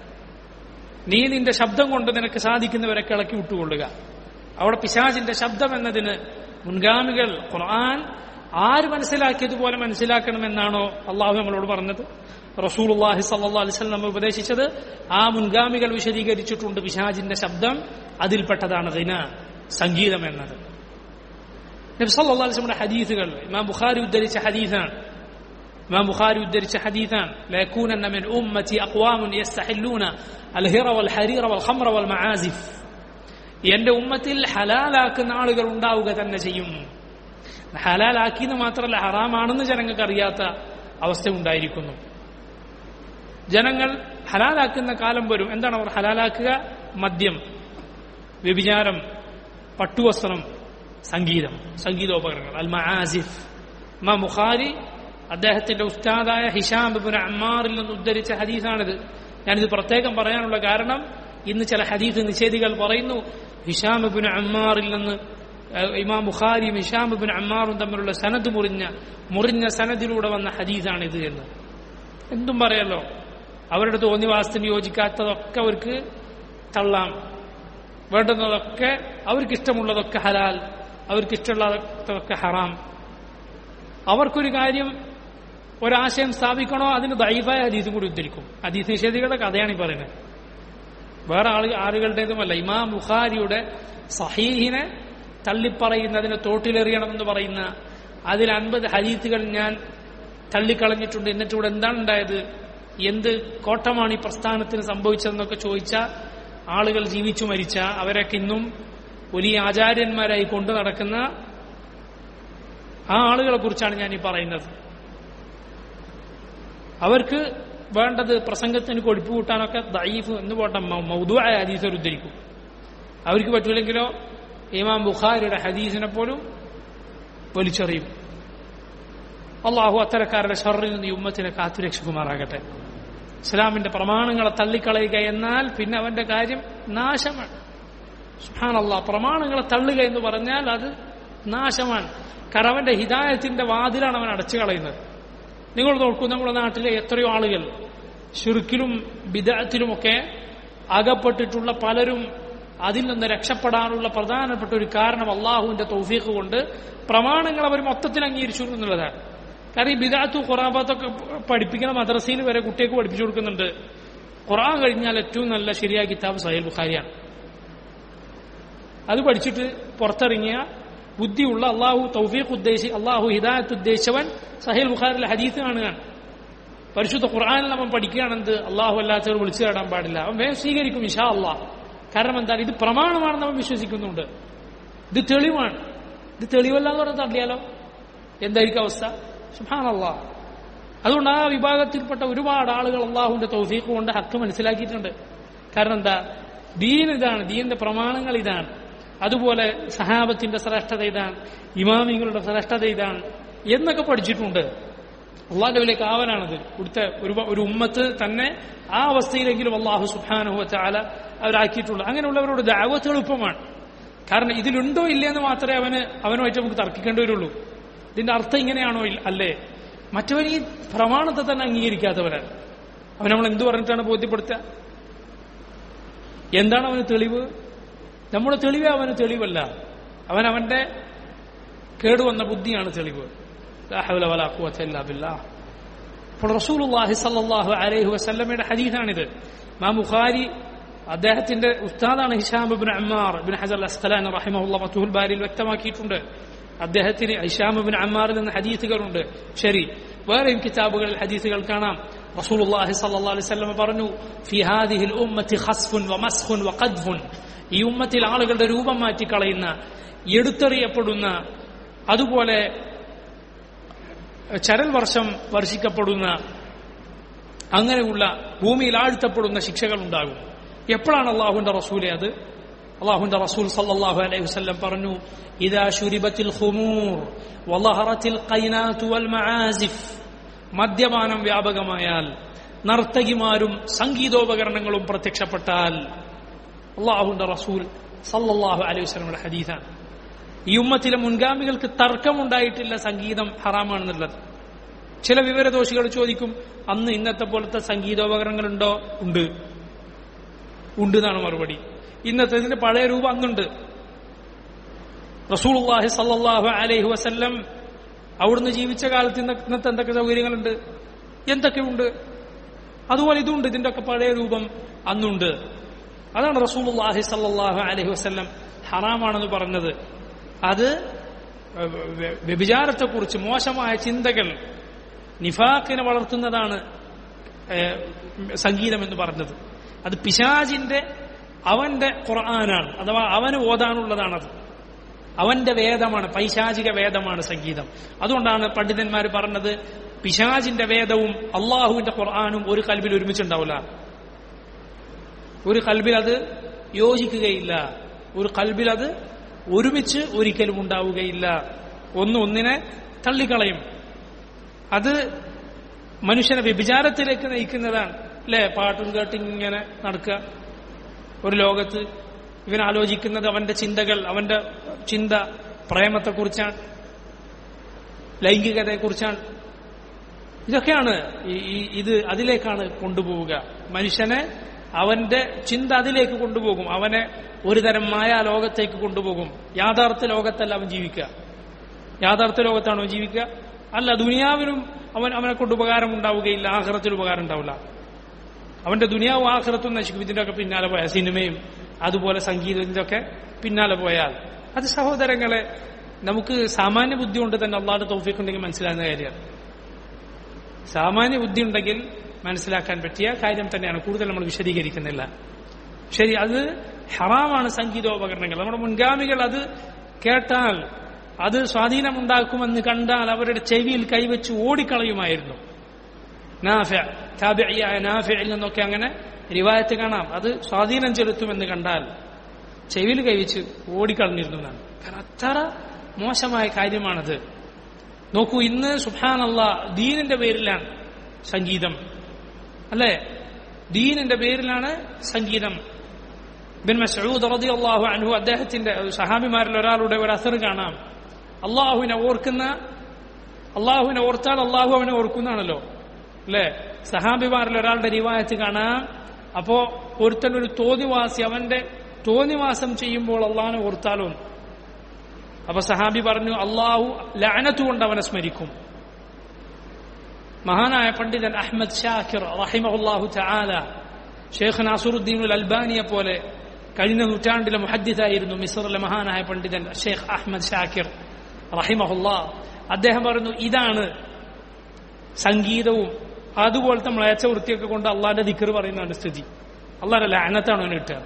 നീ നിന്റെ ശബ്ദം കൊണ്ട് നിനക്ക് സാധിക്കുന്നവരെ കിളക്കി വിട്ടുകൊള്ളുക അവിടെ പിശാചിന്റെ ശബ്ദം എന്നതിന് മുൻഗാമികൾ ഖുർആൻ ആര് മനസ്സിലാക്കിയതുപോലെ മനസ്സിലാക്കണമെന്നാണോ അള്ളാഹു നമ്മളോട് പറഞ്ഞത് റസൂലുള്ളാഹി സല്ലല്ലാഹു അലൈഹി വസല്ലം ഉപദേശിച്ചത് ആ മുൻഗാമികൾ വിശദീകരിച്ചിട്ടുണ്ട് പിശാചിന്റെ ശബ്ദം അതിൽപ്പെട്ടതാണ് ദിന സംഗീതം എന്നത് നബി സല്ലല്ലാഹു അലൈഹി വസല്ലമയുടെ ഹദീസുകൾ ഇമാം ബുഖാരി ഉദ്ധരിച്ച ഹദീസാണ് ഇമാം ബുഖാരി ഉദ്ധരിച്ച ഹദീസാണ് ലയകൂനന്ന മിൻ ഉമ്മത്തി അഖ്വാമുൻ യസ്തഹില്ലൂന അൽഹിറ വൽ ഹരീറ വൽ ഖംറ വൽ മആസിഫ് എന്റെ ഉമ്മത്തിൽ ഹലാലാക്കുന്ന ആളുകൾ ഉണ്ടാവുക തന്നെ ചെയ്യും ഹലാലാക്കിയെന്ന് മാത്രമല്ല ഹറാമാണെന്ന് ജനങ്ങൾക്ക് അറിയാത്ത അവസ്ഥ ഉണ്ടായിരിക്കുന്നു ജനങ്ങൾ ഹലാലാക്കുന്ന കാലം വരും എന്താണ് അവർ ഹലാലാക്കുക മദ്യം വ്യഭിചാരം പട്ടുവസ്ത്രം സംഗീതം സംഗീതോപകരണങ്ങൾ അൽ മആസിഫ് ഇമാം ബുഖാരി അദ്ദേഹത്തിന്റെ ഉസ്താദായ ഹിഷാം ബിബുൻ അമ്മാറിൽ നിന്ന് ഉദ്ധരിച്ച ഹദീസാണിത് ഞാനിത് പ്രത്യേകം പറയാനുള്ള കാരണം ഇന്ന് ചില ഹദീസ് നിഷേധികൾ പറയുന്നു ഹിഷാം ബിബുൻ അമ്മാറിൽ നിന്ന് ഇമാം ബുഖാരിയും ഹിഷാം ബിബുൻ അമ്മാറും തമ്മിലുള്ള സനദ് മുറിഞ്ഞ മുറിഞ്ഞ സനദിലൂടെ വന്ന ഹദീസാണിത് എന്ന് എന്തും പറയല്ലോ അവരുടെ തോന്നിവാസത്തിന് യോജിക്കാത്തതൊക്കെ അവർക്ക് തള്ളാം വേണ്ടുന്നതൊക്കെ അവർക്കിഷ്ടമുള്ളതൊക്കെ ഹലാൽ അവർക്കിഷ്ടമുള്ളതൊക്കെ ഹറാം അവർക്കൊരു കാര്യം ഒരാശയം സ്ഥാപിക്കണോ അതിന് ദൈവായ ഹദീസും കൂടി ഉദ്ധരിക്കും ഹദീസ് നിഷേധികളുടെ കഥയാണ് ഈ പറയുന്നത് വേറെ ആള് ആളുകളുടേതുമല്ല ഇമാം ബുഖാരിയുടെ സഹീഹിനെ തള്ളിപ്പറയുന്നതിനെ തോട്ടിലെറിയണമെന്ന് പറയുന്ന അതിൽ അൻപത് ഹദീത്തുകൾ ഞാൻ തള്ളിക്കളഞ്ഞിട്ടുണ്ട് എന്നിട്ട് ഇവിടെ എന്താണ് ഉണ്ടായത് എന്ത് കോട്ടമാണ് ഈ പ്രസ്ഥാനത്തിന് സംഭവിച്ചതെന്നൊക്കെ ചോദിച്ച ആളുകൾ ജീവിച്ചു മരിച്ച അവരൊക്കെ ഇന്നും വലിയ ആചാര്യന്മാരായി കൊണ്ടു നടക്കുന്ന ആ ആളുകളെ കുറിച്ചാണ് ഞാൻ ഈ പറയുന്നത് അവർക്ക് വേണ്ടത് പ്രസംഗത്തിന് കൊഴുപ്പ് കൂട്ടാനൊക്കെ ദൈഫ് എന്ന് പോട്ടെ മൗതുവായ ഹദീസർ ഉദ്ധരിക്കും അവർക്ക് പറ്റൂലെങ്കിലോ ഇമാം ബുഖാരിയുടെ ഹദീസിനെ പോലും വലിച്ചെറിയും അള്ളാഹു അത്തരക്കാരുടെ ഷറിൽ നിന്ന് ഈ ഉമ്മത്തിനെ കാത്തുരക്ഷിക്കുമാറാകട്ടെ ഇസ്ലാമിന്റെ പ്രമാണങ്ങളെ തള്ളിക്കളയുക എന്നാൽ പിന്നെ അവന്റെ കാര്യം നാശമാണ് സുഹാനല്ല പ്രമാണങ്ങളെ തള്ളുക എന്ന് പറഞ്ഞാൽ അത് നാശമാണ് കാരണം അവന്റെ ഹിദായത്തിന്റെ വാതിലാണ് അവൻ അടച്ചു കളയുന്നത് നിങ്ങൾ നോക്കൂ നമ്മുടെ നാട്ടിലെ എത്രയോ ആളുകൾ ഷുർക്കിലും ബിദത്തിലുമൊക്കെ അകപ്പെട്ടിട്ടുള്ള പലരും അതിൽ നിന്ന് രക്ഷപ്പെടാനുള്ള പ്രധാനപ്പെട്ട ഒരു കാരണം അള്ളാഹുവിന്റെ തൗഫീഖ് കൊണ്ട് പ്രമാണങ്ങൾ അവർ മൊത്തത്തിൽ അംഗീകരിച്ചു എന്നുള്ളതാണ് കാരണം ഈ ബിദാത്തു ഖുറാബാത്തൊക്കെ പഠിപ്പിക്കുന്ന മദ്രസയിൽ വരെ കുട്ടികൾക്ക് പഠിപ്പിച്ചു കൊടുക്കുന്നുണ്ട് ഖുറാൻ കഴിഞ്ഞാൽ ഏറ്റവും നല്ല ശരിയായ കിതാബ് സഹേൽ ബുഖാരിയാണ് അത് പഠിച്ചിട്ട് പുറത്തിറങ്ങിയ ബുദ്ധിയുള്ള അള്ളാഹു തൗഫീഖ് ഉദ്ദേശി അള്ളാഹു ഹിദായത്ത് ഉദ്ദേശിച്ചവൻ സഹേൽ ബുഖാരിലെ ഹദീസ് കാണുകയാണ് പരിശുദ്ധ ഖുർആാനിൽ അവൻ പഠിക്കുകയാണെന്ത് അള്ളാഹു അല്ലാത്തവർ വിളിച്ചു തേടാൻ പാടില്ല അവൻ വേഗം സ്വീകരിക്കും ഇഷാ അള്ളാഹ് കാരണം എന്താണ് ഇത് പ്രമാണമാണെന്ന് അവൻ വിശ്വസിക്കുന്നുണ്ട് ഇത് തെളിവാണ് ഇത് തെളിവല്ലാന്ന് പറഞ്ഞാൽ തള്ളിയാലോ എന്തായിരിക്കും അവസ്ഥ സുഹാനല്ലാ അതുകൊണ്ട് ആ വിഭാഗത്തിൽപ്പെട്ട ഒരുപാട് ആളുകൾ അള്ളാഹുവിന്റെ തൗഫീഖ് കൊണ്ട് ഹക്ക് മനസ്സിലാക്കിയിട്ടുണ്ട് കാരണം എന്താ ദീൻ ഇതാണ് ദീനിന്റെ പ്രമാണങ്ങൾ ഇതാണ് അതുപോലെ സഹാബത്തിന്റെ ശ്രേഷ്ഠത ഇതാണ് ഇമാമിങ്ങളുടെ ശ്രേഷ്ഠത ഇതാണ് എന്നൊക്കെ പഠിച്ചിട്ടുണ്ട് അള്ളാഹിന്റെ വലിയ കാവലാണത് ഇവിടുത്തെ ഒരു ഒരു ഉമ്മത്ത് തന്നെ ആ അവസ്ഥയിലെങ്കിലും അള്ളാഹു സുഹാനുഹു ചാല അവരാക്കിയിട്ടുള്ളൂ അങ്ങനെയുള്ളവരോട് ദാവത്ത് എളുപ്പമാണ് കാരണം ഇതിലുണ്ടോ ഇല്ലേ എന്ന് മാത്രമേ അവന് അവനുമായിട്ട് നമുക്ക് തർക്കിക്കേണ്ടി വരുള്ളൂ ഇതിന്റെ അർത്ഥം ഇങ്ങനെയാണോ ഇല്ല- അല്ലേ മറ്റവൻ ഈ പ്രമാണത്തെ തന്നെ അംഗീകരിക്കാത്തവരാണ് അവൻ നമ്മൾ എന്തു പറഞ്ഞിട്ടാണ് ബോധ്യപ്പെടുത്തുക എന്താണ് അവന് തെളിവ് നമ്മുടെ തെളിവ് അവന് തെളിവല്ല അവൻ അവന്റെ കേടുവന്ന ബുദ്ധിയാണ് തെളിവ് ലാ ഹൗല വലാ ഖുവത ഇല്ലാ ബില്ലാഹ്. അപ്പോൾ റസൂലുള്ളാഹി സല്ലല്ലാഹു അലൈഹി വസല്ലമയുടെ ഹദീസാണിത് മാ ബുഖാരി അദ്ദേഹത്തിന്റെ ഉസ്താദാണ് Hisham ibn Ammar ibn Hajar al Asqalani റഹിമഹുല്ലാഹ് ഫതുഹുൽ ബാരിയിൽ വ്യക്തമാക്കിയിട്ടുണ്ട് അദ്ദേഹത്തിന് ഹിഷാം ഇബ്നു അമ്മാറിൽ നിന്ന് ഹദീസുകളുണ്ട് ശരി വേറെയും കിതാബുകളിൽ ഹദീസുകൾ കാണാം റസൂലുള്ളാഹി സല്ലല്ലാഹു അലൈഹി വസല്ലം പറഞ്ഞു ഫി ഹാദിഹിൽ ഉമ്മത്തി ഖസ്ഫുൻ വമസ്ഖുൻ വഖദ്ഫുൻ ഈ ഉമ്മത്തിൽ ആളുകളുടെ രൂപം മാറ്റി കളയുന്ന എടുത്തെറിയപ്പെടുന്ന അതുപോലെ ചരൽ വർഷം വർഷിക്കപ്പെടുന്ന അങ്ങനെയുള്ള ഭൂമിയിൽ ആഴ്ത്തപ്പെടുന്ന ശിക്ഷകൾ ഉണ്ടാകും എപ്പോഴാണ് അള്ളാഹുന്റെ റസൂലെ അത് അള്ളാഹുന്റെ റസൂൽ സല്ലല്ലാഹു അലൈഹി വസല്ലം പറഞ്ഞു ഇദാ ശുരിബത്തിൽ ഖുമൂർ വലഹറത്തിൽ ഖൈനാതു വൽ മആസിഫ് മദ്യപാനം വ്യാപകമായാൽ നർത്തകിമാരും സംഗീതോപകരണങ്ങളും പ്രത്യക്ഷപ്പെട്ടാൽ അള്ളാഹുന്റെ റസൂൽ സല്ലല്ലാഹു അലൈഹി വസല്ലമയുടെ ഹദീസാണ് ഈ ഉമ്മത്തിലെ മുൻഗാമികൾക്ക് തർക്കമുണ്ടായിട്ടില്ല സംഗീതം ഹറാമാണെന്നുള്ളത് ചില വിവരദോഷികൾ ചോദിക്കും അന്ന് ഇന്നത്തെ പോലത്തെ സംഗീതോപകരണങ്ങളുണ്ടോ ഉണ്ട് ഉണ്ട് എന്നാണ് മറുപടി ഇന്നത്തെ ഇതിന്റെ പഴയ രൂപം അന്നുണ്ട് റസൂലുള്ളാഹി സല്ലല്ലാഹു അലൈഹി വസല്ലം അവിടുന്ന് ജീവിച്ച കാലത്ത് ഇന്ന- ഇന്നത്തെ എന്തൊക്കെ സൗകര്യങ്ങളുണ്ട് എന്തൊക്കെയുണ്ട് അതുപോലെ ഇതുണ്ട് ഇതിന്റെ ഒക്കെ പഴയ രൂപം അന്നുണ്ട് അതാണ് റസൂലുള്ളാഹി സല്ലല്ലാഹു അലൈഹി വസല്ലം ഹറാമാണെന്ന് പറഞ്ഞത് അത് വ്യ- വ്യഭിചാരത്തെക്കുറിച്ച് മോശമായ ചിന്തകൾ നിഫാഖിനെ വളർത്തുന്നതാണ് ഏഹ്, സംഗീതം എന്ന് പറഞ്ഞത് അത് പിശാജിന്റെ അവന്റെ ഖുർആനാണ് അഥവാ അവന് ഓതാനുള്ളതാണത് അവന്റെ വേദമാണ് പൈശാചിക വേദമാണ് സംഗീതം അതുകൊണ്ടാണ് പണ്ഡിതന്മാർ പറഞ്ഞത് പിശാജിന്റെ വേദവും അള്ളാഹുവിന്റെ ഖുർആാനും ഒരു കൽബിൽ ഒരുമിച്ചുണ്ടാവില്ല ഒരു കൽബിൽ അത് യോജിക്കുകയില്ല ഒരു കൽബിൽ അത് ഒരുമിച്ച് ഒരിക്കലും ഉണ്ടാവുകയില്ല ഒന്ന് ഒന്നിനെ തള്ളിക്കളയും അത് മനുഷ്യനെ വ്യഭിചാരത്തിലേക്ക് നയിക്കുന്നതാണ് അല്ലെ പാട്ടും കേട്ട് ഇങ്ങനെ നടക്കുക ഒരു ലോകത്ത് ഇവൻ ആലോചിക്കുന്നത് അവന്റെ ചിന്തകൾ അവന്റെ ചിന്ത പ്രേമത്തെക്കുറിച്ചാണ് ലൈംഗികതയെക്കുറിച്ചാണ് ഇതൊക്കെയാണ് ഈ ഈ- ഇത് അതിലേക്കാണ് കൊണ്ടുപോവുക മനുഷ്യനെ അവന്റെ ചിന്ത അതിലേക്ക് കൊണ്ടുപോകും അവനെ ഒരുതരം മായാ ലോകത്തേക്ക് കൊണ്ടുപോകും യാഥാർത്ഥ്യ ലോകത്തല്ല അവൻ ജീവിക്കുക യാഥാർത്ഥ്യ ലോകത്താണോ അവൻ ജീവിക്കുക അല്ല ദുനിയാവിനും അവൻ അവനെ കൊണ്ട് ഉപകാരം ഉണ്ടാവുകയില്ല ആഹ്റത്തിൽ ഉപകാരം ഉണ്ടാവില്ല അവന്റെ ദുനിയാവും ആഹ്റത്തും നശിക്കും ഇതിന്റെ ഒക്കെ പിന്നാലെ പോയാൽ സിനിമയും അതുപോലെ സംഗീതത്തിന്റെ ഒക്കെ പിന്നാലെ പോയാൽ അത് സഹോദരങ്ങളെ നമുക്ക് സാമാന്യ ബുദ്ധി കൊണ്ട് തന്നെ അള്ളാഹുടെ തൗഫീഖ് ഉണ്ടെങ്കിൽ മനസ്സിലാകുന്ന കാര്യമാണ് സാമാന്യ ബുദ്ധി ഉണ്ടെങ്കിൽ മനസ്സിലാക്കാൻ പറ്റിയ കാര്യം തന്നെയാണ് കൂടുതൽ നമ്മൾ വിശദീകരിക്കുന്നില്ല ശരി അത് ഹറാമാണ് സംഗീതോപകരണങ്ങൾ നമ്മുടെ മുൻഗാമികൾ അത് കേട്ടാൽ അത് സ്വാധീനമുണ്ടാക്കുമെന്ന് കണ്ടാൽ അവരുടെ ചെവിയിൽ കൈവച്ച് ഓടിക്കളയുമായിരുന്നു നാഫിഅ താബിഇയായ നാഫിയിൽ നിന്നൊക്കെ അങ്ങനെ റിവായത്ത് കാണാം അത് സ്വാധീനം ചെലുത്തുമെന്ന് കണ്ടാൽ ചെവിയിൽ കൈവച്ച് ഓടിക്കളഞ്ഞിരുന്നു എന്നാണ് കാരണം അത്ര മോശമായ കാര്യമാണത് നോക്കൂ ഇന്ന് സുഹാനല്ല ദീനിന്റെ പേരിലാണ് സംഗീതം അല്ലേ ദീനിന്റെ പേരിലാണ് സംഗീതം ബിൻ മസൂദ് റളിയല്ലാഹു അൻഹു അദ്ദേഹത്തിന്റെ സഹാബിമാരിൽ ഒരാളുടെ ഒരു അസർ കാണാം അള്ളാഹുവിനെ ഓർക്കുന്ന അള്ളാഹുവിനെ ഓർത്താൽ അള്ളാഹു അവനെ ഓർക്കുന്നതാണല്ലോ അല്ലേ സഹാബിമാരിൽ ഒരാളുടെ റിവായത്ത് കാണാം അപ്പോ ഒരുത്തൻ ഒരു തോന്നിവാസി അവന്റെ തോന്നിവാസം ചെയ്യുമ്പോൾ അള്ളാഹിനെ ഓർത്താലോ അപ്പൊ സഹാബി പറഞ്ഞു അള്ളാഹു ലാനത്തുകൊണ്ട് അവനെ സ്മരിക്കും മഹാനായ പണ്ഡിതൻ അഹമ്മദ് ഷാക്കിർ റഹിമഹുല്ലാഹു ചാല ഷെയ്ഖ് നാസുറുദ്ദീൻ അൽബാനിയെ പോലെ കഴിഞ്ഞ നൂറ്റാണ്ടിലെ മുഹദ്ദിദായിരുന്നു മിസറിലെ മഹാനായ പണ്ഡിതൻ ഷെയ്ഖ് അഹമ്മദ് ഷാക്കിർ റഹിമഹുല്ലാ അദ്ദേഹം പറഞ്ഞു ഇതാണ് സംഗീതവും അതുപോലത്തെ മ്ലേച്ച വൃത്തിയൊക്കെ കൊണ്ട് അള്ളാന്റെ ദിക്കർ പറയുന്നതാണ് സ്ഥിതി അള്ളാന്റെ ലാനത്താണ് അവന് കിട്ടുക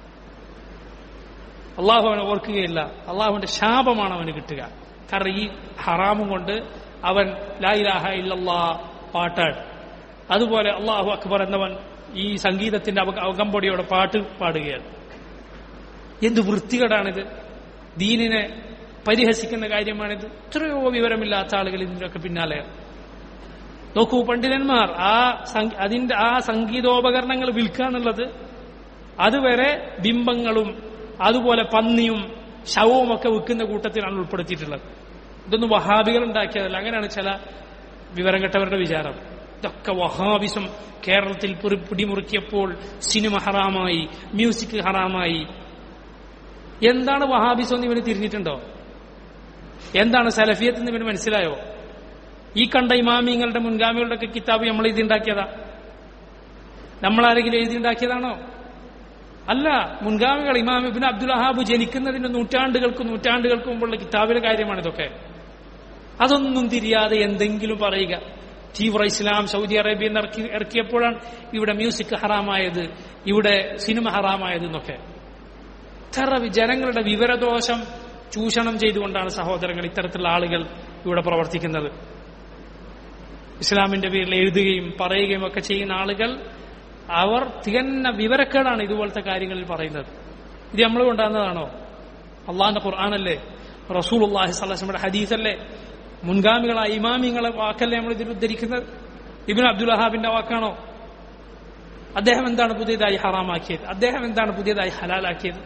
അള്ളാഹു അവനെ ഓർക്കുകയില്ല അള്ളാഹുവിന്റെ ശാപമാണ് അവന് കിട്ടുക കാരണം ഈ ഹറാമും കൊണ്ട് അവൻ ലായിലാഹ ഇല്ലല്ലാ പാട്ടാട് അതുപോലെ അള്ളാഹു അക്ബർ എന്നവൻ ഈ സംഗീതത്തിന്റെ അവ- അകമ്പടിയോടെ പാട്ട് പാടുകയാണ് എന്ത് വൃത്തികേടാണിത് ദീനിനെ പരിഹസിക്കുന്ന കാര്യമാണിത് എത്രയോ വിവരമില്ലാത്ത ആളുകൾ ഇതിൻ്റെയൊക്കെ പിന്നാലെയാണ് നോക്കൂ പണ്ഡിതന്മാർ ആ സം- അതിന്റെ ആ സംഗീതോപകരണങ്ങൾ വിൽക്കാന്നുള്ളത് അതുവരെ ബിംബങ്ങളും അതുപോലെ പന്നിയും ശവവും ഒക്കെ വിൽക്കുന്ന കൂട്ടത്തിലാണ് ഉൾപ്പെടുത്തിയിട്ടുള്ളത് ഇതൊന്നും വഹാബികൾ ഉണ്ടാക്കിയതല്ല അങ്ങനെയാണ് ചില വിവരം കെട്ടവരുടെ വിചാരം ഇതൊക്കെ വഹാബിസം കേരളത്തിൽ പിടി- പിടിമുറുക്കിയപ്പോൾ സിനിമ ഹറാമായി മ്യൂസിക് ഹറാമായി എന്താണ് വഹാബിസം എന്ന് ഇവന് തിരിഞ്ഞിട്ടുണ്ടോ എന്താണ് സലഫിയത്ത് എന്ന് ഇവന് മനസ്സിലായോ ഈ കണ്ട ഇമാമിങ്ങളുടെ മുൻഗാമികളുടെ ഒക്കെ കിതാബ് നമ്മൾ എഴുതിണ്ടാക്കിയതാ നമ്മളാരെങ്കിലും എഴുതിണ്ടാക്കിയതാണോ അല്ല മുൻഗാമികൾ ഇമാം ഇബിൻ അബ്ദുൽ അഹാബ് ജനിക്കുന്നതിന് നൂറ്റാണ്ടുകൾക്ക് നൂറ്റാണ്ടുകൾക്ക് മുമ്പുള്ള കിതാബിലെ കാര്യമാണ് ഇതൊക്കെ അതൊന്നും തിരിയാതെ എന്തെങ്കിലും പറയുക തീവ്ര ഇസ്ലാം സൗദി അറേബ്യ എന്ന് ഇറക്കി ഇറക്കിയപ്പോഴാണ് ഇവിടെ മ്യൂസിക് ഹറാമായത് ഇവിടെ സിനിമ ഹറാമായത് എന്നൊക്കെ ഇത്ര വി- ജനങ്ങളുടെ വിവരദോഷം ചൂഷണം ചെയ്തുകൊണ്ടാണ് സഹോദരങ്ങൾ ഇത്തരത്തിലുള്ള ആളുകൾ ഇവിടെ പ്രവർത്തിക്കുന്നത് ഇസ്ലാമിന്റെ പേരിൽ എഴുതുകയും പറയുകയും ഒക്കെ ചെയ്യുന്ന ആളുകൾ അവർ തികഞ്ഞ വിവരക്കേടാണ് ഇതുപോലത്തെ കാര്യങ്ങളിൽ പറയുന്നത് ഇത് നമ്മൾ കൊണ്ടുവന്നതാണോ അള്ളാഹിന്റെ ഖുർആാനല്ലേ റസൂൽ അള്ളാഹി സ്വലാസ്മയുടെ ഹദീസല്ലേ മുൻഗാമികളായ ഇമാമിങ്ങളെ വാക്കല്ലേ നമ്മൾ ഇതിൽ ഉദ്ധരിക്കുന്നത് ഇബിൻ അബ്ദുൽ വഹാബിന്റെ വാക്കാണോ അദ്ദേഹം എന്താണ് പുതിയതായി ഹറാമാക്കിയത് അദ്ദേഹം എന്താണ് പുതിയതായി ഹലാലാക്കിയത്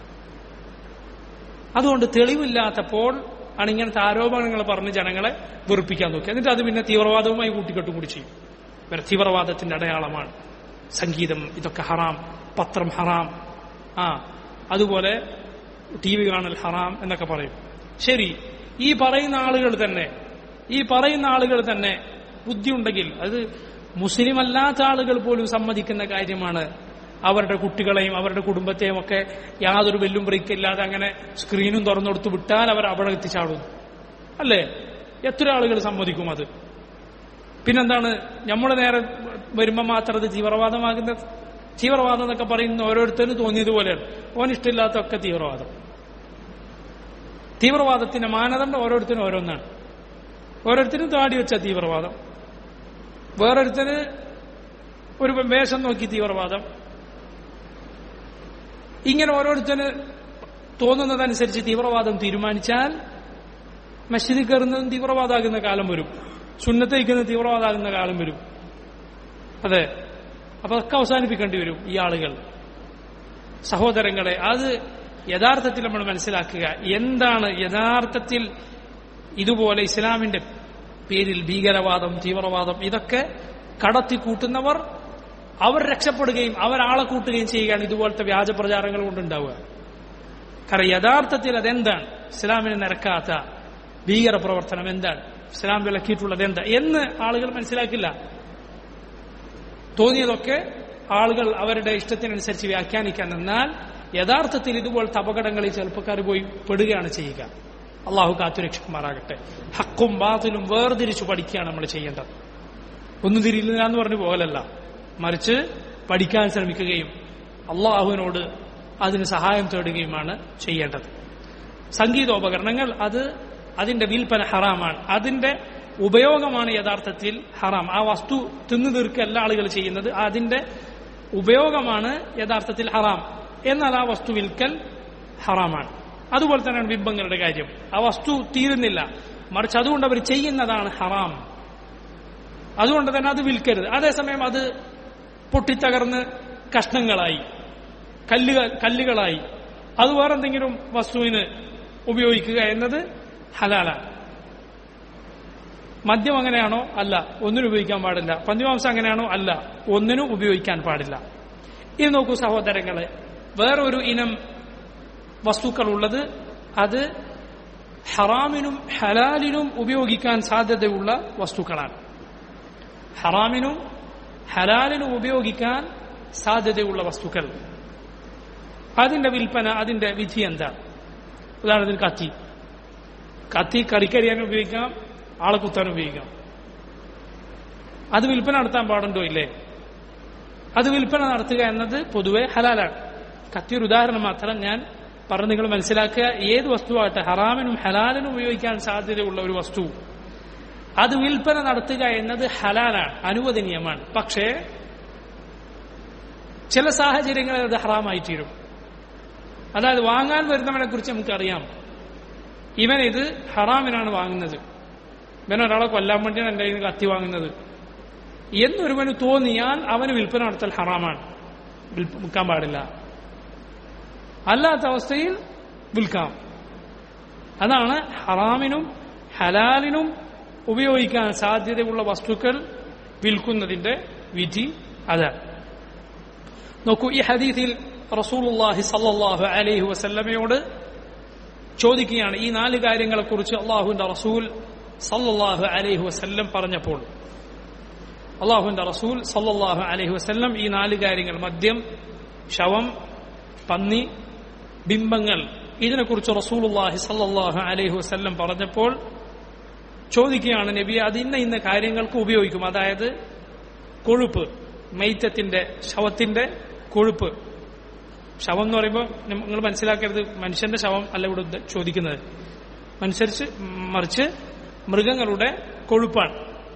അതുകൊണ്ട് തെളിവില്ലാത്തപ്പോൾ ആണ് ഇങ്ങനത്തെ ആരോപണങ്ങൾ പറഞ്ഞ് ജനങ്ങളെ വെറുപ്പിക്കാൻ നോക്കി എന്നിട്ട് അത് പിന്നെ തീവ്രവാദവുമായി കൂട്ടിക്കെട്ടും കൂടി ചെയ്യും ഇവരെ തീവ്രവാദത്തിന്റെ അടയാളമാണ് സംഗീതം ഇതൊക്കെ ഹറാം പത്രം ഹറാം ആ അതുപോലെ ടി വി കാണൽ ഹറാം എന്നൊക്കെ പറയും ശരി ഈ പറയുന്ന ആളുകൾ തന്നെ ഈ പറയുന്ന ആളുകൾ തന്നെ ബുദ്ധിയുണ്ടെങ്കിൽ അത് മുസ്ലിം അല്ലാത്ത ആളുകൾ പോലും സമ്മതിക്കുന്ന കാര്യമാണ് അവരുടെ കുട്ടികളെയും അവരുടെ കുടുംബത്തെയും ഒക്കെ യാതൊരു വെല്ലും ബ്രേക്ക് ഇല്ലാതെ അങ്ങനെ സ്ക്രീനും തുറന്നു കൊടുത്ത് വിട്ടാൽ അവർ അവിടെ എത്തിച്ചാടുന്നു അല്ലേ എത്ര ആളുകൾ സമ്മതിക്കും അത് പിന്നെന്താണ് നമ്മൾ നേരെ വരുമ്പോൾ മാത്രം അത് തീവ്രവാദമാകുന്നത് തീവ്രവാദം എന്നൊക്കെ പറയുന്ന ഓരോരുത്തരും തോന്നിയതുപോലെയാണ് ഓൻ ഇഷ്ടമില്ലാത്തൊക്കെ തീവ്രവാദം തീവ്രവാദത്തിന്റെ മാനദണ്ഡം ഓരോരുത്തരും ഓരോന്നാണ് ഓരോരുത്തരും താടി വെച്ച തീവ്രവാദം വേറൊരുത്തന് ഒരു വേഷം നോക്കി തീവ്രവാദം ഇങ്ങനെ ഓരോരുത്തന് തോന്നുന്നതനുസരിച്ച് തീവ്രവാദം തീരുമാനിച്ചാൽ മസ്ജിദിൽ കയറുന്നതും തീവ്രവാദമാകുന്ന കാലം വരും സുന്നത്തയിക്കുന്ന തീവ്രവാദമാകുന്ന കാലം വരും അതെ അപ്പൊ അതൊക്കെ അവസാനിപ്പിക്കേണ്ടി വരും ഈ ആളുകൾ സഹോദരങ്ങളെ അത് യഥാർത്ഥത്തിൽ നമ്മൾ മനസ്സിലാക്കുക എന്താണ് യഥാർത്ഥത്തിൽ ഇതുപോലെ ഇസ്ലാമിന്റെ പേരിൽ ഭീകരവാദം തീവ്രവാദം ഇതൊക്കെ കടത്തി കൂട്ടുന്നവർ അവർ രക്ഷപ്പെടുകയും അവരാളെ കൂട്ടുകയും ചെയ്യുകയാണ് ഇതുപോലത്തെ വ്യാജ പ്രചാരങ്ങൾ കൊണ്ടുണ്ടാവുക കാരണം യഥാർത്ഥത്തിൽ അതെന്താണ് ഇസ്ലാമിന് നിരക്കാത്ത ഭീകര പ്രവർത്തനം എന്താണ് ഇസ്ലാം വിലക്കിയിട്ടുള്ളത് എന്താ എന്ന് ആളുകൾ മനസ്സിലാക്കില്ല തോന്നിയതൊക്കെ ആളുകൾ അവരുടെ ഇഷ്ടത്തിനനുസരിച്ച് വ്യാഖ്യാനിക്കാൻ നിന്നാൽ യഥാർത്ഥത്തിൽ ഇതുപോലത്തെ അപകടങ്ങളിൽ ചെറുപ്പക്കാർ പോയി പെടുകയാണ് ചെയ്യുക അള്ളാഹു കാത്തുരക്ഷകുമാറാകട്ടെ ഹക്കും ബാത്തിലും വേർതിരിച്ചു പഠിക്കുകയാണ് നമ്മൾ ചെയ്യേണ്ടത് ഒന്നും തിരിയില്ല എന്ന് പറഞ്ഞു പോകലല്ല മറിച്ച് പഠിക്കാൻ ശ്രമിക്കുകയും അള്ളാഹുവിനോട് അതിന് സഹായം തേടുകയുമാണ് ചെയ്യേണ്ടത് സംഗീതോപകരണങ്ങൾ അത് അതിന്റെ വിൽപ്പന ഹറാമാണ് അതിന്റെ ഉപയോഗമാണ് യഥാർത്ഥത്തിൽ ഹറാം ആ വസ്തു തിന്നു തീർക്കല്ല ആളുകൾ ചെയ്യുന്നത് അതിന്റെ ഉപയോഗമാണ് യഥാർത്ഥത്തിൽ ഹറാം എന്നാൽ ആ വസ്തു വിൽക്കൽ ഹറാമാണ് അതുപോലെ തന്നെയാണ് ബിംബങ്ങളുടെ കാര്യം ആ വസ്തു തീരുന്നില്ല മറിച്ച് അതുകൊണ്ട് അവർ ചെയ്യുന്നതാണ് ഹറാം അതുകൊണ്ട് തന്നെ അത് വിൽക്കരുത് അതേസമയം അത് പൊട്ടിത്തകർന്ന് കഷ്ണങ്ങളായി കല്ലുകൾ കല്ലുകളായി അത് വേറെന്തെങ്കിലും വസ്തുവിന് ഉപയോഗിക്കുക എന്നത് ഹലാലാണ് മദ്യം അങ്ങനെയാണോ അല്ല ഒന്നിനും ഉപയോഗിക്കാൻ പാടില്ല പന്നിമാംസം അങ്ങനെയാണോ അല്ല ഒന്നിനും ഉപയോഗിക്കാൻ പാടില്ല ഇത് നോക്കൂ സഹോദരങ്ങളെ വേറൊരു ഇനം വസ്തുക്കൾ ഉള്ളത് അത് ഹറാമിനും ഹലാലിനും ഉപയോഗിക്കാൻ സാധ്യതയുള്ള വസ്തുക്കളാണ് ഹറാമിനും ഹലാലിനും ഉപയോഗിക്കാൻ സാധ്യതയുള്ള വസ്തുക്കൾ അതിന്റെ വിൽപ്പന അതിന്റെ വിധി എന്താണ് ഉദാഹരണത്തിന് കത്തി കത്തി കറിക്കരിയാൻ ഉപയോഗിക്കാം ആളെ കുത്താൻ ഉപയോഗിക്കാം അത് വിൽപ്പന നടത്താൻ പാടുണ്ടോ ഇല്ലേ അത് വിൽപ്പന നടത്തുക എന്നത് പൊതുവെ ഹലാലാണ് കത്തി ഒരു ഉദാഹരണം മാത്രം ഞാൻ പറഞ്ഞ് നിങ്ങൾ മനസ്സിലാക്കുക ഏത് വസ്തുവാകട്ടെ ഹറാമിനും ഹലാലിനും ഉപയോഗിക്കാൻ സാധ്യതയുള്ള ഒരു വസ്തു അത് വിൽപ്പന നടത്തുക എന്നത് ഹലാലാണ് അനുവദനീയമാണ് പക്ഷേ ചില സാഹചര്യങ്ങളിൽ അത് ഹറാമായി തീരും അതായത് വാങ്ങാൻ വരുന്നവനെ കുറിച്ച് നമുക്കറിയാം ഇവൻ ഇത് ഹറാമിനാണ് വാങ്ങുന്നത് ഇവൻ ഒരാളെ കൊല്ലാൻ വേണ്ടിയാണ് എൻ്റെ കയ്യിൽ നിന്ന് കത്തി വാങ്ങുന്നത് എന്നൊരുവന് തോന്നിയാൽ അവന് വിൽപ്പന നടത്തൽ ഹറാമാണ് വിൽപ്പ- വിൽക്കാൻ പാടില്ല അല്ലാത്ത അവസ്ഥയിൽ വിൽക്കാം അതാണ് ഹറാമിനും ഹലാലിനും ഉപയോഗിക്കാൻ സാധ്യതയുള്ള വസ്തുക്കൾ വിൽക്കുന്നതിന്റെ വിധി അതാണ് നോക്കൂ ഈ ഹദീസിൽ റസൂലുള്ളാഹി സല്ലല്ലാഹു അലൈഹി വസല്ലമയോട് ചോദിക്കുകയാണ് ഈ നാല് കാര്യങ്ങളെക്കുറിച്ച് അള്ളാഹുവിന്റെ റസൂൽ സല്ലല്ലാഹു അലൈഹി വസല്ലം പറഞ്ഞപ്പോൾ അള്ളാഹുവിന്റെ റസൂൽ സല്ലല്ലാഹു അലൈഹി വസല്ലം ഈ നാല് കാര്യങ്ങൾ മദ്യം ശവം പന്നി ബിംബങ്ങൾ ഇതിനെക്കുറിച്ച് റസൂലുള്ളാഹി സല്ലല്ലാഹു അലൈഹി വസല്ലം പറഞ്ഞപ്പോൾ ചോദിക്കുകയാണ് നബി അത് ഇന്ന ഇന്ന കാര്യങ്ങൾക്ക് ഉപയോഗിക്കും അതായത് കൊഴുപ്പ് മൈത്തത്തിന്റെ ശവത്തിന്റെ കൊഴുപ്പ് ശവം എന്ന് പറയുമ്പോൾ നിങ്ങൾ മനസ്സിലാക്കരുത് മനുഷ്യന്റെ ശവം അല്ല ഇവിടെ ഉദ്ദ- ചോദിക്കുന്നത് മനുസരിച്ച് മറിച്ച് മൃഗങ്ങളുടെ കൊഴുപ്പാണ്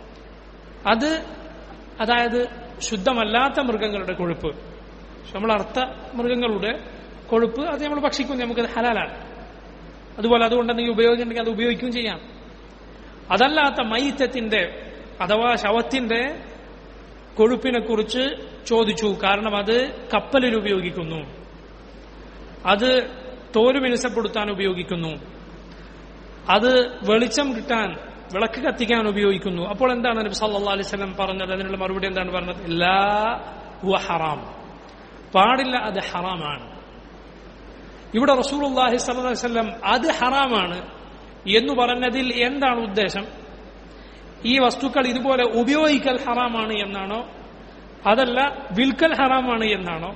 അത് അതായത് ശുദ്ധമല്ലാത്ത മൃഗങ്ങളുടെ കൊഴുപ്പ് നമ്മൾ അർത്ഥ മൃഗങ്ങളുടെ കൊഴുപ്പ് അത് നമ്മൾ ഭക്ഷിക്കും നമുക്കത് ഹലാലാണ് അതുപോലെ അതുകൊണ്ടെന്തെങ്കിലും ഉപയോഗിക്കുന്നുണ്ടെങ്കിൽ അത് ഉപയോഗിക്കുകയും ചെയ്യാം അതല്ലാത്ത മൈത്തത്തിന്റെ അഥവാ ശവത്തിന്റെ കൊഴുപ്പിനെ കുറിച്ച് ചോദിച്ചു കാരണം അത് കപ്പലിൽ ഉപയോഗിക്കുന്നു അത് തോല് മിനുസപ്പെടുത്താൻ ഉപയോഗിക്കുന്നു അത് വെളിച്ചം കിട്ടാൻ വിളക്ക് കത്തിക്കാൻ ഉപയോഗിക്കുന്നു അപ്പോൾ എന്താണ് നബി സല്ലല്ലാഹു അലൈഹി വസല്ലം പറഞ്ഞത് അതിനുള്ള മറുപടി എന്താണ് പറഞ്ഞത് ലാ ഹുവ ഹറാം പാടില്ല അത് ഹറാമാണ് ഇവിടെ റസൂലുള്ളാഹി സ്വല്ലല്ലാഹു അലൈഹി വസല്ലം അത് ഹറാമാണ് എന്ന് പറഞ്ഞതിൽ എന്താണ് ഉദ്ദേശം ഈ വസ്തുക്കൾ ഇതുപോലെ ഉപയോഗിക്കൽ ഹറാമാണ് എന്നാണോ അതല്ല വിൽക്കൽ ഹറാമാണ് എന്നാണോ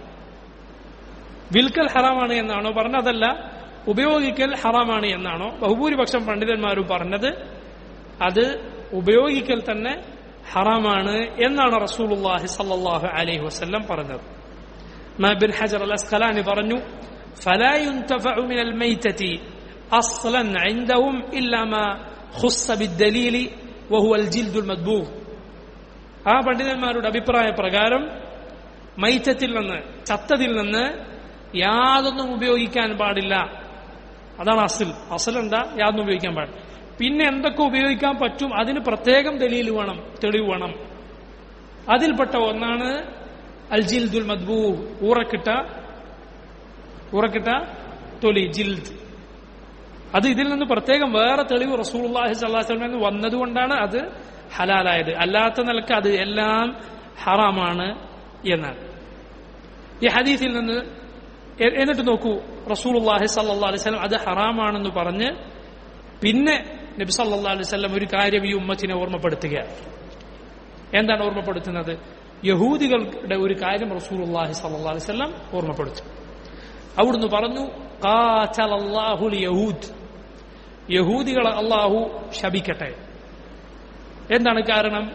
വിൽക്കൽ ഹറാമാണ് എന്നാണോ പറഞ്ഞതല്ല ഉപയോഗിക്കൽ ഹറാമാണ് എന്നാണോ ബഹുഭൂരിപക്ഷം പണ്ഡിതന്മാരും പറഞ്ഞത് അത് ഉപയോഗിക്കൽ തന്നെ ഹറാമാണ് എന്നാണ് റസൂലുള്ളാഹി സല്ലല്ലാഹു അലൈഹി വസല്ലം പറഞ്ഞത് ما بن حجر الأسقلاني പറഞ്ഞു فلا ينتفع من الميتة أصلا عندهم إلا ما خص بالدليل وهو الجلد المدبوغ ആ പണ്ഡിതന്മാരുടെ അഭിപ്രായ പ്രകാരം മൈറ്റത്തിൽ നിന്ന് ചത്തതിൽ നിന്ന് യാതൊന്നും ഉപയോഗിക്കാൻ പാടില്ല അതാണ് അസിൽ അസൽ എന്താ യാതൊന്നും ഉപയോഗിക്കാൻ പാടില്ല പിന്നെ എന്തൊക്കെ ഉപയോഗിക്കാൻ പറ്റും അതിന് പ്രത്യേകം ദലീൽ വേണം തെളിവ് വേണം അതിൽപ്പെട്ട ഒന്നാണ് അൽ ജിൽദുൽ മദ്ബൂ ഊറക്കിട്ട ഊറക്കിട്ട തൊലി ജിൽദ് അത് ഇതിൽ നിന്ന് പ്രത്യേകം വേറെ തെളിവ് റസൂലുള്ളാഹി സ്വല്ലല്ലാഹു അലൈഹി വസല്ലം വന്നതുകൊണ്ടാണ് അത് ഹലാലായത് അല്ലാത്ത നിലക്ക് അത് എല്ലാം ഹറാമാണ് എന്നാണ് ഈ ഹദീസിൽ നിന്ന് എ- എന്നിട്ട് നോക്കൂ റസൂലുള്ളാഹി സ്വല്ലല്ലാഹു അലൈഹി വസല്ലം അത് ഹറാമാണെന്ന് പറഞ്ഞ് പിന്നെ നബി സല്ലല്ലാഹു അലൈഹി വസല്ലം ഒരു കാര്യം ഈ ഉമ്മത്തിനെ ഓർമ്മപ്പെടുത്തുകയാണ് എന്താണ് ഓർമ്മപ്പെടുത്തുന്നത് യഹൂദികളുടെ ഒരു കാര്യം റസൂലുള്ളാഹി സ്വല്ലല്ലാഹു അലൈഹി വസല്ലം ഓർമ്മപ്പെടുത്തും അവിടുന്ന് പറഞ്ഞു ഖാതലല്ലാഹുൽ യഹൂദ് യഹൂദികളെ അള്ളാഹു ശപിക്കട്ടെ എന്താണ് കാരണം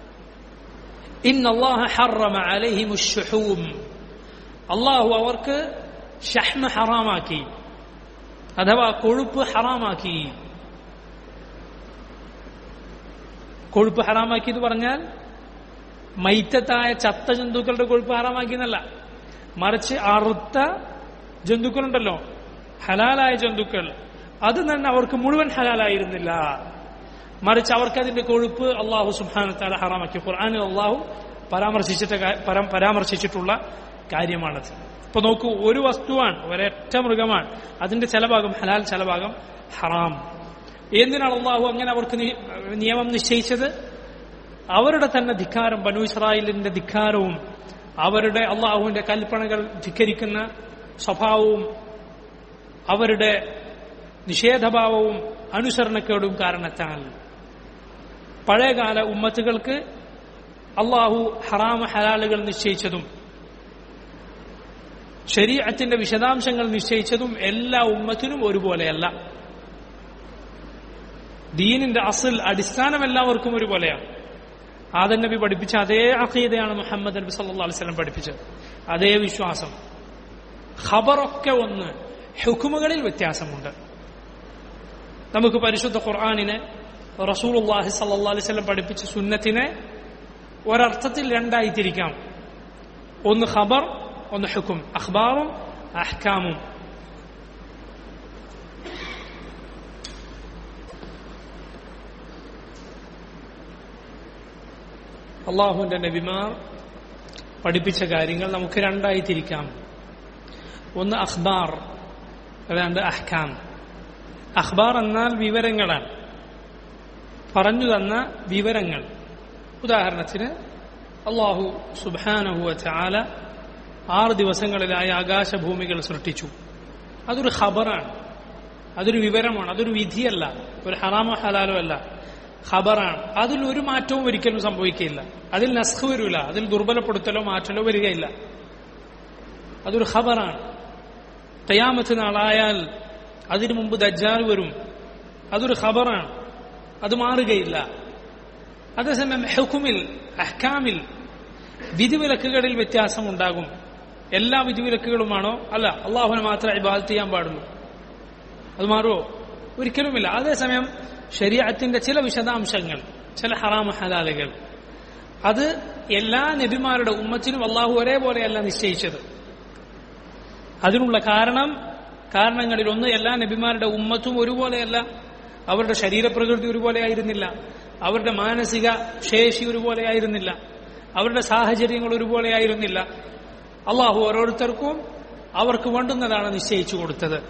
ഇന്നല്ലാഹ ഹറമ അലൈഹിമു ശുഹൂം അള്ളാഹു അവർക്ക് ഷഹ്മ ഹറാമാക്കി അഥവാ കൊഴുപ്പ് ഹറാമാക്കി കൊഴുപ്പ് ഹറാമാക്കി എന്ന് പറഞ്ഞാൽ മൈറ്റത്തായ ചത്ത ജന്തുക്കളുടെ കൊഴുപ്പ് ഹറാമാക്കി എന്നല്ല മറിച്ച് അറുത്ത ജന്തുക്കളുണ്ടല്ലോ ഹലാലായ ജന്തുക്കൾ അത് തന്നെ അവർക്ക് മുഴുവൻ ഹലാലായിരുന്നില്ല മറിച്ച് അവർക്ക് അതിന്റെ കൊഴുപ്പ് അള്ളാഹു സുബാനത്താല ഹറാമാക്കി ഖുർആാനിൽ അള്ളാഹു പരാമർശിച്ചിട്ട കാ- പരം- പരാമർശിച്ചിട്ടുള്ള കാര്യമാണത് ഇപ്പൊ നോക്കൂ ഒരു വസ്തുവാണ് ഒരൊറ്റ മൃഗമാണ് അതിന്റെ ചില ഭാഗം ഹലാൽ ചില ഭാഗം ഹറാം എന്തിനാണ് അള്ളാഹു അങ്ങനെ അവർക്ക് നി- നിയമം നിശ്ചയിച്ചത് അവരുടെ തന്നെ ധിക്കാരം ബനു ഇസ്രായേലിന്റെ ധിക്കാരവും അവരുടെ അള്ളാഹുവിന്റെ കൽപ്പനകൾ ധിക്കരിക്കുന്ന സ്വഭാവവും അവരുടെ നിഷേധഭാവവും അനുസരണക്കേടും കാരണത്താൽ പഴയകാല ഉമ്മത്തുകൾക്ക് അള്ളാഹു ഹറാമ ഹലാലുകൾ നിശ്ചയിച്ചതും ശരീരത്തിന്റെ വിശദാംശങ്ങൾ നിശ്ചയിച്ചതും എല്ലാ ഉമ്മത്തിനും ഒരുപോലെയല്ല ദീനിന്റെ അസിൽ അടിസ്ഥാനം എല്ലാവർക്കും ഒരുപോലെയാണ് ആദൻ നബി പഠിപ്പിച്ച അതേ അഖീദയാണ് മുഹമ്മദ് നബി സല്ലല്ലാഹു അലൈഹി വസല്ലം പഠിപ്പിച്ചത് അതേ വിശ്വാസം ഖബറൊക്കെ ഒന്ന് ഹുക്കുമുകളിൽ വ്യത്യാസമുണ്ട് നമുക്ക് പരിശുദ്ധ ഖുർആാനിനെ റസൂലുള്ളാഹി സല്ലല്ലാഹു അലൈഹി വസല്ലം പഠിപ്പിച്ച സുന്നത്തിനെ ഒരർത്ഥത്തിൽ രണ്ടായി തിരിക്കാം ഒന്ന് ഖബർ ഒന്ന് ഹുക്കും അഖ്ബാറും അഹ്കാമും അള്ളാഹുവിന്റെ നബിമാർ പഠിപ്പിച്ച കാര്യങ്ങൾ നമുക്ക് രണ്ടായി തിരിക്കാം ഒന്ന് അഖ്ബാർ രണ്ട് അഹ്കാം അഖ്ബാർ എന്നാൽ വിവരങ്ങളാണ് പറഞ്ഞു തന്ന വിവരങ്ങൾ ഉദാഹരണത്തിന് അള്ളാഹു സുബാനഹുവ ചാല ആറ് ദിവസങ്ങളിലായി ആകാശഭൂമികൾ സൃഷ്ടിച്ചു അതൊരു ഖബറാണ് അതൊരു വിവരമാണ് അതൊരു വിധിയല്ല ഒരു ഹറാമോ ഹലാലോ അല്ല ഖബറാണ് അതിൽ ഒരു മാറ്റവും ഒരിക്കലും സംഭവിക്കുകയില്ല അതിൽ നസ്ഖ് വരില്ല അതിൽ ദുർബലപ്പെടുത്തലോ മാറ്റലോ വരികയില്ല അതൊരു ഖബറാണ് തയ്യാമത്ത് നാളായാൽ അതിനു മുമ്പ് ദജ്ജാൽ വരും അതൊരു ഖബറാണ് അത് മാറുകയില്ല അതേസമയം ഹുക്കുമിൽ അഹ്കാമിൽ വിധിവിലക്കുകളിൽ വ്യത്യാസമുണ്ടാകും എല്ലാ വിധിവിലക്കുകളുമാണോ അല്ല അള്ളാഹുവിനെ മാത്രമേ ഇബാദത്ത് ചെയ്യാൻ പാടുള്ളൂ അത് മാറുമോ ഒരിക്കലുമില്ല അതേസമയം ശരീരത്തിന്റെ ചില വിശദാംശങ്ങൾ ചില ഹറാമ ഹലാലുകൾ അത് എല്ലാ നബിമാരുടെ ഉമ്മത്തിനും അള്ളാഹു ഒരേപോലെയല്ല നിശ്ചയിച്ചത് അതിനുള്ള കാരണം കാരണങ്ങളിൽ ഒന്ന് എല്ലാ നബിമാരുടെ ഉമ്മത്തും ഒരുപോലെയല്ല അവരുടെ ശരീരപ്രകൃതി ഒരുപോലെ ആയിരുന്നില്ല അവരുടെ മാനസിക ശേഷി ഒരുപോലെ ആയിരുന്നില്ല അവരുടെ സാഹചര്യങ്ങൾ ഒരുപോലെ ആയിരുന്നില്ല അള്ളാഹു ഓരോരുത്തർക്കും അവർക്ക് വേണ്ടുന്നതാണ് നിശ്ചയിച്ചു കൊടുത്തത്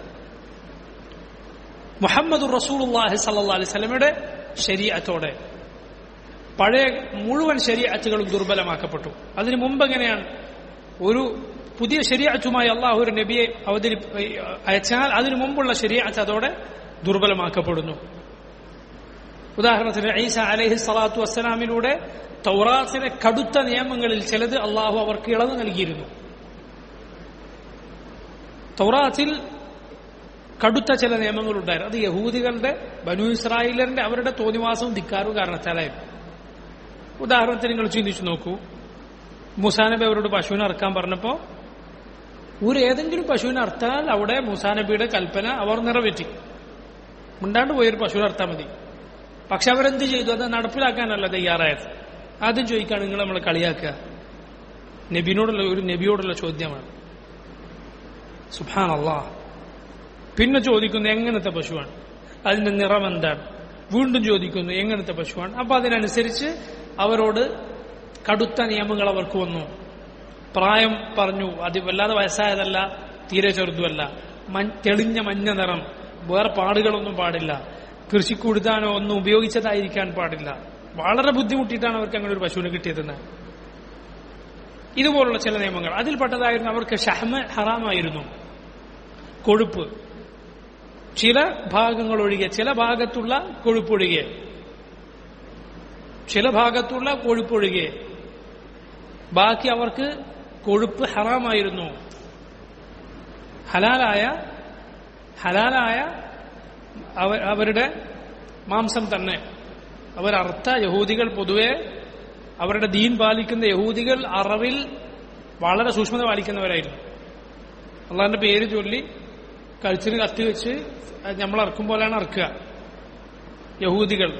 മുഹമ്മദ് റസൂലുല്ലാഹി സല്ലാ അലൈഹി സ്വലമയുടെ ശരീഅത്തോടെ പഴയ മുഴുവൻ ശരീഅത്തുകളും ദുർബലമാക്കപ്പെട്ടു അതിനു മുമ്പ് എങ്ങനെയാണ് ഒരു പുതിയ ശരീഅത്തുമായി അള്ളാഹു ഒരു നബിയെ അവതരി അയച്ചാൽ അതിനു മുമ്പുള്ള ശരീഅത്ത് അതോടെ ദുർബലമാക്കപ്പെടുന്നു ഉദാഹരണത്തിന് ഈസ അലൈഹി സ്വലാത്തു വസ്സലാമിലൂടെ തൗറാത്തിലെ കടുത്ത നിയമങ്ങളിൽ ചിലത് അള്ളാഹു അവർക്ക് ഇളവ് നൽകിയിരുന്നു തൗറാത്തിൽ കടുത്ത ചില നിയമങ്ങളുണ്ടായിരുന്നു അത് യഹൂദികളുടെ ബനു ഇസ്രായേലറിന്റെ അവരുടെ തോന്നിവാസവും ധിക്കാറും കാരണത്താലായിരുന്നു ഉദാഹരണത്തിന് നിങ്ങൾ ചിന്തിച്ചു നോക്കൂ മുസാനബി അവരോട് പശുവിനെ അറക്കാൻ പറഞ്ഞപ്പോ ഒരു ഏതെങ്കിലും പശുവിനെ അർത്താൽ അവിടെ മുസാനബിയുടെ കൽപ്പന അവർ നിറവേറ്റി മിണ്ടാണ്ട് പോയൊരു പശുവിനെ അർത്താൽ മതി പക്ഷെ അവരെന്ത് ചെയ്തു അത് നടപ്പിലാക്കാനല്ല തയ്യാറായത് ആദ്യം ചോദിക്കാണ് നിങ്ങൾ നമ്മൾ കളിയാക്കുക നബിനോടുള്ള ഒരു നബിയോടുള്ള ചോദ്യമാണ് സുഹാൻ അള്ളാഹ് പിന്നെ ചോദിക്കുന്നു എങ്ങനത്തെ പശുവാണ് അതിന്റെ നിറം എന്താണ് വീണ്ടും ചോദിക്കുന്നു എങ്ങനത്തെ പശുവാണ് അപ്പൊ അതിനനുസരിച്ച് അവരോട് കടുത്ത നിയമങ്ങൾ അവർക്ക് വന്നു പ്രായം പറഞ്ഞു അത് വല്ലാതെ വയസ്സായതല്ല തീരെ ചെറുതുമല്ല തെളിഞ്ഞ മഞ്ഞ നിറം വേറെ പാടുകളൊന്നും പാടില്ല കൃഷി കൊടുത്താനോ ഒന്നും ഉപയോഗിച്ചതായിരിക്കാൻ പാടില്ല വളരെ ബുദ്ധിമുട്ടിയിട്ടാണ് അവർക്ക് അങ്ങനെ ഒരു പശുവിനെ കിട്ടിയതെന്ന് ഇതുപോലുള്ള ചില നിയമങ്ങൾ അതിൽപ്പെട്ടതായിരുന്നു അവർക്ക് ഷഹ്മ ഹറാമായിരുന്നു കൊഴുപ്പ് ചില ഭാഗങ്ങൾ ഒഴികെ ചില ഭാഗത്തുള്ള കൊഴുപ്പൊഴികെ ചില ഭാഗത്തുള്ള കൊഴുപ്പൊഴികെ ബാക്കി അവർക്ക് കൊഴുപ്പ് ഹറാമായിരുന്നു ഹലാലായ ഹലാലായ അവരുടെ മാംസം തന്നെ അവരർത്ഥ യഹൂദികൾ പൊതുവെ അവരുടെ ദീൻ പാലിക്കുന്ന യഹൂദികൾ അറവിൽ വളരെ സൂക്ഷ്മത പാലിക്കുന്നവരായിരുന്നു അള്ളാഹിന്റെ പേര് ചൊല്ലി കഴുത്തിന് കത്തി വെച്ച് നമ്മൾ അറക്കും പോലെയാണ് അറക്കുക യഹൂദികൾ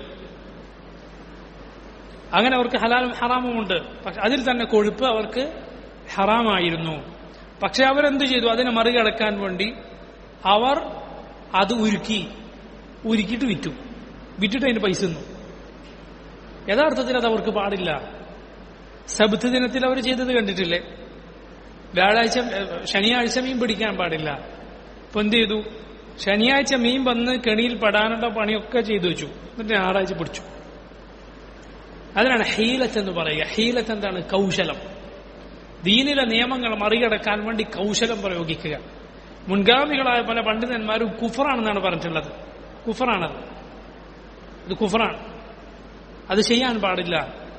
അങ്ങനെ അവർക്ക് ഹലാലും ഹറാമും ഉണ്ട് പക്ഷെ അതിൽ തന്നെ കൊഴുപ്പ് അവർക്ക് ഹറാമായിരുന്നു പക്ഷെ അവരെന്ത് ചെയ്തു അതിനെ മറികടക്കാൻ വേണ്ടി അവർ അത് ഉരുക്കി ഉരുക്കിയിട്ട് വിറ്റു വിറ്റിട്ട് അതിന് പൈസ തന്നു യഥാർത്ഥത്തിൽ അത് അവർക്ക് പാടില്ല സബത്ത് ദിനത്തിൽ അവർ ചെയ്തത് കണ്ടിട്ടില്ലേ വ്യാഴാഴ്ച ശനിയാഴ്ച മീൻ പിടിക്കാൻ പാടില്ല ഇപ്പൊ എന്ത് ചെയ്തു ശനിയാഴ്ച മീൻ വന്ന് കെണിയിൽ പെടാനുള്ള പണിയൊക്കെ ചെയ്തു വെച്ചു എന്നിട്ട് ഞായറാഴ്ച പിടിച്ചു അതിനാണ് ഹീലത്ത് എന്ന് പറയുക ഹീലത്ത് എന്താണ് കൗശലം ദീനിലെ നിയമങ്ങൾ മറികടക്കാൻ വേണ്ടി കൗശലം പ്രയോഗിക്കുക മുൻഗാമികളായ പല പണ്ഡിതന്മാരും കുഫറാണെന്നാണ് പറഞ്ഞിട്ടുള്ളത് കുഫറാണത് ഇത് കുഫറാണ് അത് ചെയ്യാൻ പാടില്ല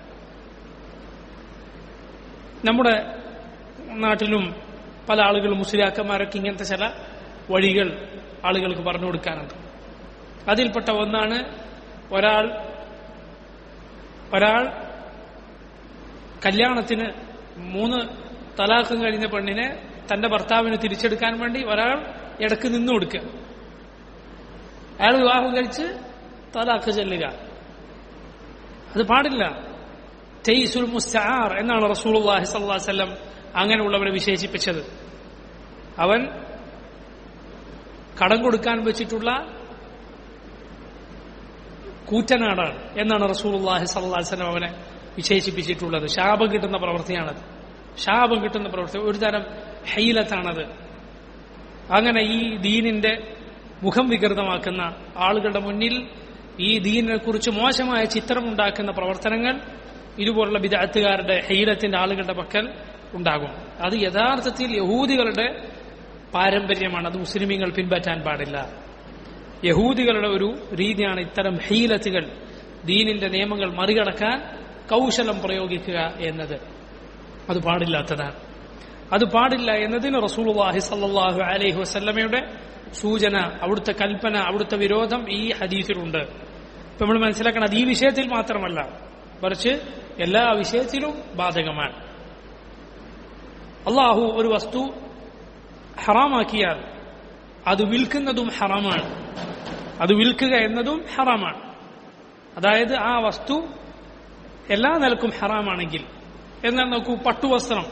നമ്മുടെ നാട്ടിലും പല ആളുകളും മുസ്ലിയാക്കന്മാരൊക്കെ ഇങ്ങനത്തെ ചില വഴികൾ ആളുകൾക്ക് പറഞ്ഞു കൊടുക്കാനുണ്ട് അതിൽപ്പെട്ട ഒന്നാണ് ഒരാൾ ഒരാൾ കല്യാണത്തിന് മൂന്ന് തലാഖം കഴിഞ്ഞ പെണ്ണിനെ തന്റെ ഭർത്താവിന് തിരിച്ചെടുക്കാൻ വേണ്ടി ഒരാൾ ഇടക്ക് നിന്നു കൊടുക്കുക അയാൾ വിവാഹം കഴിച്ച് തലാഖ് ചെല്ലുക അത് പാടില്ല തെയ്സുൽ മുസ്താർ എന്നാണ് റസൂലുള്ളാഹി സ്വല്ലല്ലാഹു അലൈഹി വസല്ലം അങ്ങനെയുള്ളവരെ വിശേഷിപ്പിച്ചത് അവൻ കടം കൊടുക്കാൻ വെച്ചിട്ടുള്ള കൂറ്റനാടാണ് എന്നാണ് റസൂലുള്ളാഹി സ്വല്ലല്ലാഹു അലൈഹി വസല്ലം അവനെ വിശേഷിപ്പിച്ചിട്ടുള്ളത് ശാപം കിട്ടുന്ന പ്രവൃത്തിയാണത് ശാപം കിട്ടുന്ന പ്രവൃത്തി ഒരു തരം ഹൈലത്താണത് അങ്ങനെ ഈ ദീനിന്റെ മുഖം വികൃതമാക്കുന്ന ആളുകളുടെ മുന്നിൽ ഈ ദീനിനെ കുറിച്ച് മോശമായ ചിത്രമുണ്ടാക്കുന്ന പ്രവർത്തനങ്ങൾ ഇതുപോലുള്ള വിദഗ്ധകാരുടെ ഹൈലത്തിന്റെ ആളുകളുടെ പക്കൽ ഉണ്ടാകും അത് യഥാർത്ഥത്തിൽ യഹൂദികളുടെ പാരമ്പര്യമാണ് അത് മുസ്ലിമീങ്ങൾ പിൻപറ്റാൻ പാടില്ല യഹൂദികളുടെ ഒരു രീതിയാണ് ഇത്തരം ഹീലത്തുകൾ ദീനിന്റെ നിയമങ്ങൾ മറികടക്കാൻ കൗശലം പ്രയോഗിക്കുക എന്നത് അത് പാടില്ലാത്തതാണ് അത് പാടില്ല എന്നതിന് റസൂലുള്ളാഹി സല്ലല്ലാഹു അലൈഹി വസല്ലമയുടെ സൂചന അവിടുത്തെ കൽപ്പന അവിടുത്തെ വിരോധം ഈ ഹദീസിലുണ്ട് ഇപ്പൊ നമ്മൾ മനസ്സിലാക്കണം അത് ഈ വിഷയത്തിൽ മാത്രമല്ല മറിച്ച് എല്ലാ വിഷയത്തിലും ബാധകമാണ് അള്ളാഹു ഒരു വസ്തു ഹറാമാക്കിയാൽ അത് വിൽക്കുന്നതും ഹറാമാണ് അത് വിൽക്കുക എന്നതും ഹറാമാണ് അതായത് ആ വസ്തു എല്ലാ നിലക്കും ഹറാമാണെങ്കിൽ എന്നാൽ നോക്കൂ പട്ടുവസ്ത്രം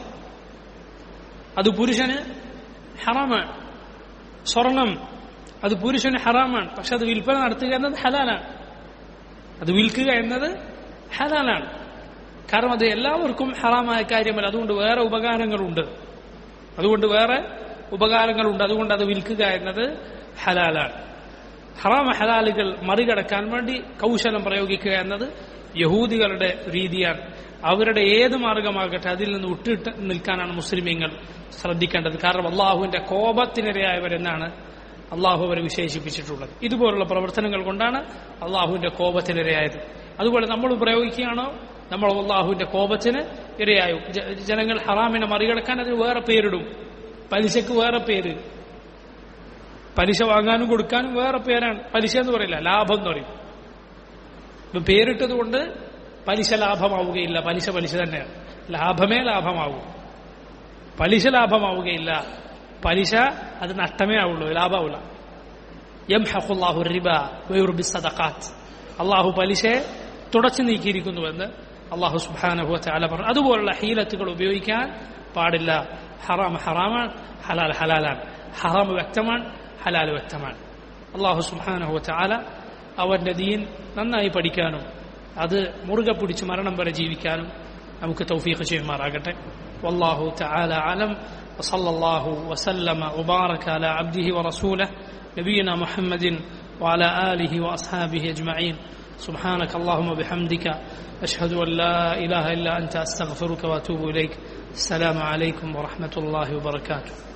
അത് പുരുഷന് ഹറാമാണ് സ്വർണം അത് പുരുഷന് ഹറാമാണ് പക്ഷെ അത് വിൽപ്പന നടത്തുക എന്നത് ഹലാലാണ് അത് വിൽക്കുക എന്നത് ഹലാലാണ് കാരണം അത് എല്ലാവർക്കും ഹറാമായ കാര്യമല്ല അതുകൊണ്ട് വേറെ ഉപകാരങ്ങളുണ്ട് അതുകൊണ്ട് വേറെ ഉപകാരങ്ങളുണ്ട് അതുകൊണ്ട് അത് വിൽക്കുക എന്നത് ഹലാലാണ് ഹറാമ ഹലാലുകൾ മറികടക്കാൻ വേണ്ടി കൗശലം പ്രയോഗിക്കുക എന്നത് യഹൂദികളുടെ രീതിയാണ് അവരുടെ ഏത് മാർഗമാകട്ടെ അതിൽ നിന്ന് വിട്ടിട്ട് നിൽക്കാനാണ് മുസ്ലിമീങ്ങൾ ശ്രദ്ധിക്കേണ്ടത് കാരണം അള്ളാഹുവിന്റെ കോപത്തിനിരയായവരെന്നാണ് അള്ളാഹു അവരെ വിശേഷിപ്പിച്ചിട്ടുള്ളത് ഇതുപോലുള്ള പ്രവർത്തനങ്ങൾ കൊണ്ടാണ് അള്ളാഹുവിന്റെ കോപത്തിനിരയായത് അതുപോലെ നമ്മൾ പ്രയോഗിക്കുകയാണോ നമ്മൾ അള്ളാഹുവിന്റെ കോപത്തിന് ഇരയായും ജ- ജനങ്ങൾ ഹറാമിനെ മറികടക്കാൻ അതിന് വേറെ പേരിടും പലിശക്ക് വേറെ പേര് പലിശ വാങ്ങാനും കൊടുക്കാനും വേറെ പേരാണ് പലിശ എന്ന് പറയില്ല ലാഭം എന്ന് പറയും ഇപ്പൊ പേരിട്ടത് കൊണ്ട് പലിശ ലാഭമാവുകയില്ല പലിശ പലിശ തന്നെയാണ് ലാഭമേ ലാഭമാവൂ പലിശ ലാഭമാവുകയില്ല പലിശ അത് നഷ്ടമേ ആവുള്ളൂ ലാഭമാവില്ല യംഹഖുല്ലാഹു റിബ വയുർബി സദഖാത്ത് അള്ളാഹു പലിശയെ തുടച്ചു നീക്കിയിരിക്കുന്നുവെന്ന് അള്ളാഹു സുബ്ഹാനഹു വതആല പറഞ്ഞു അതുപോലുള്ള ഹീലത്തുകൾ ഉപയോഗിക്കാൻ പാടില്ല ഹറാം ഹറാമാണ് ഹലാൽ ഹലാലാണ് ഹറാം വ്യക്തമാണ് ഹലാൽ വ്യക്തമാണ് അള്ളാഹു സുബ്ഹാനഹു വതആല അവന്റെ ദീൻ നന്നായി പഠിക്കാനും അത് മുറുകെ പിടിച്ച് മരണം വരെ ജീവിക്കാനും നമുക്ക് തൗഫീഖ് ചെയ്യുമാറാകട്ടെ والله تعالى أعلم وصلى الله وسلم وبارك على عبده ورسوله نبينا محمد وعلى آله وأصحابه أجمعين سبحانك اللهم وبحمدك أشهد أن لا إله إلا أنت أستغفرك وأتوب إليك السلام عليكم ورحمة الله وبركاته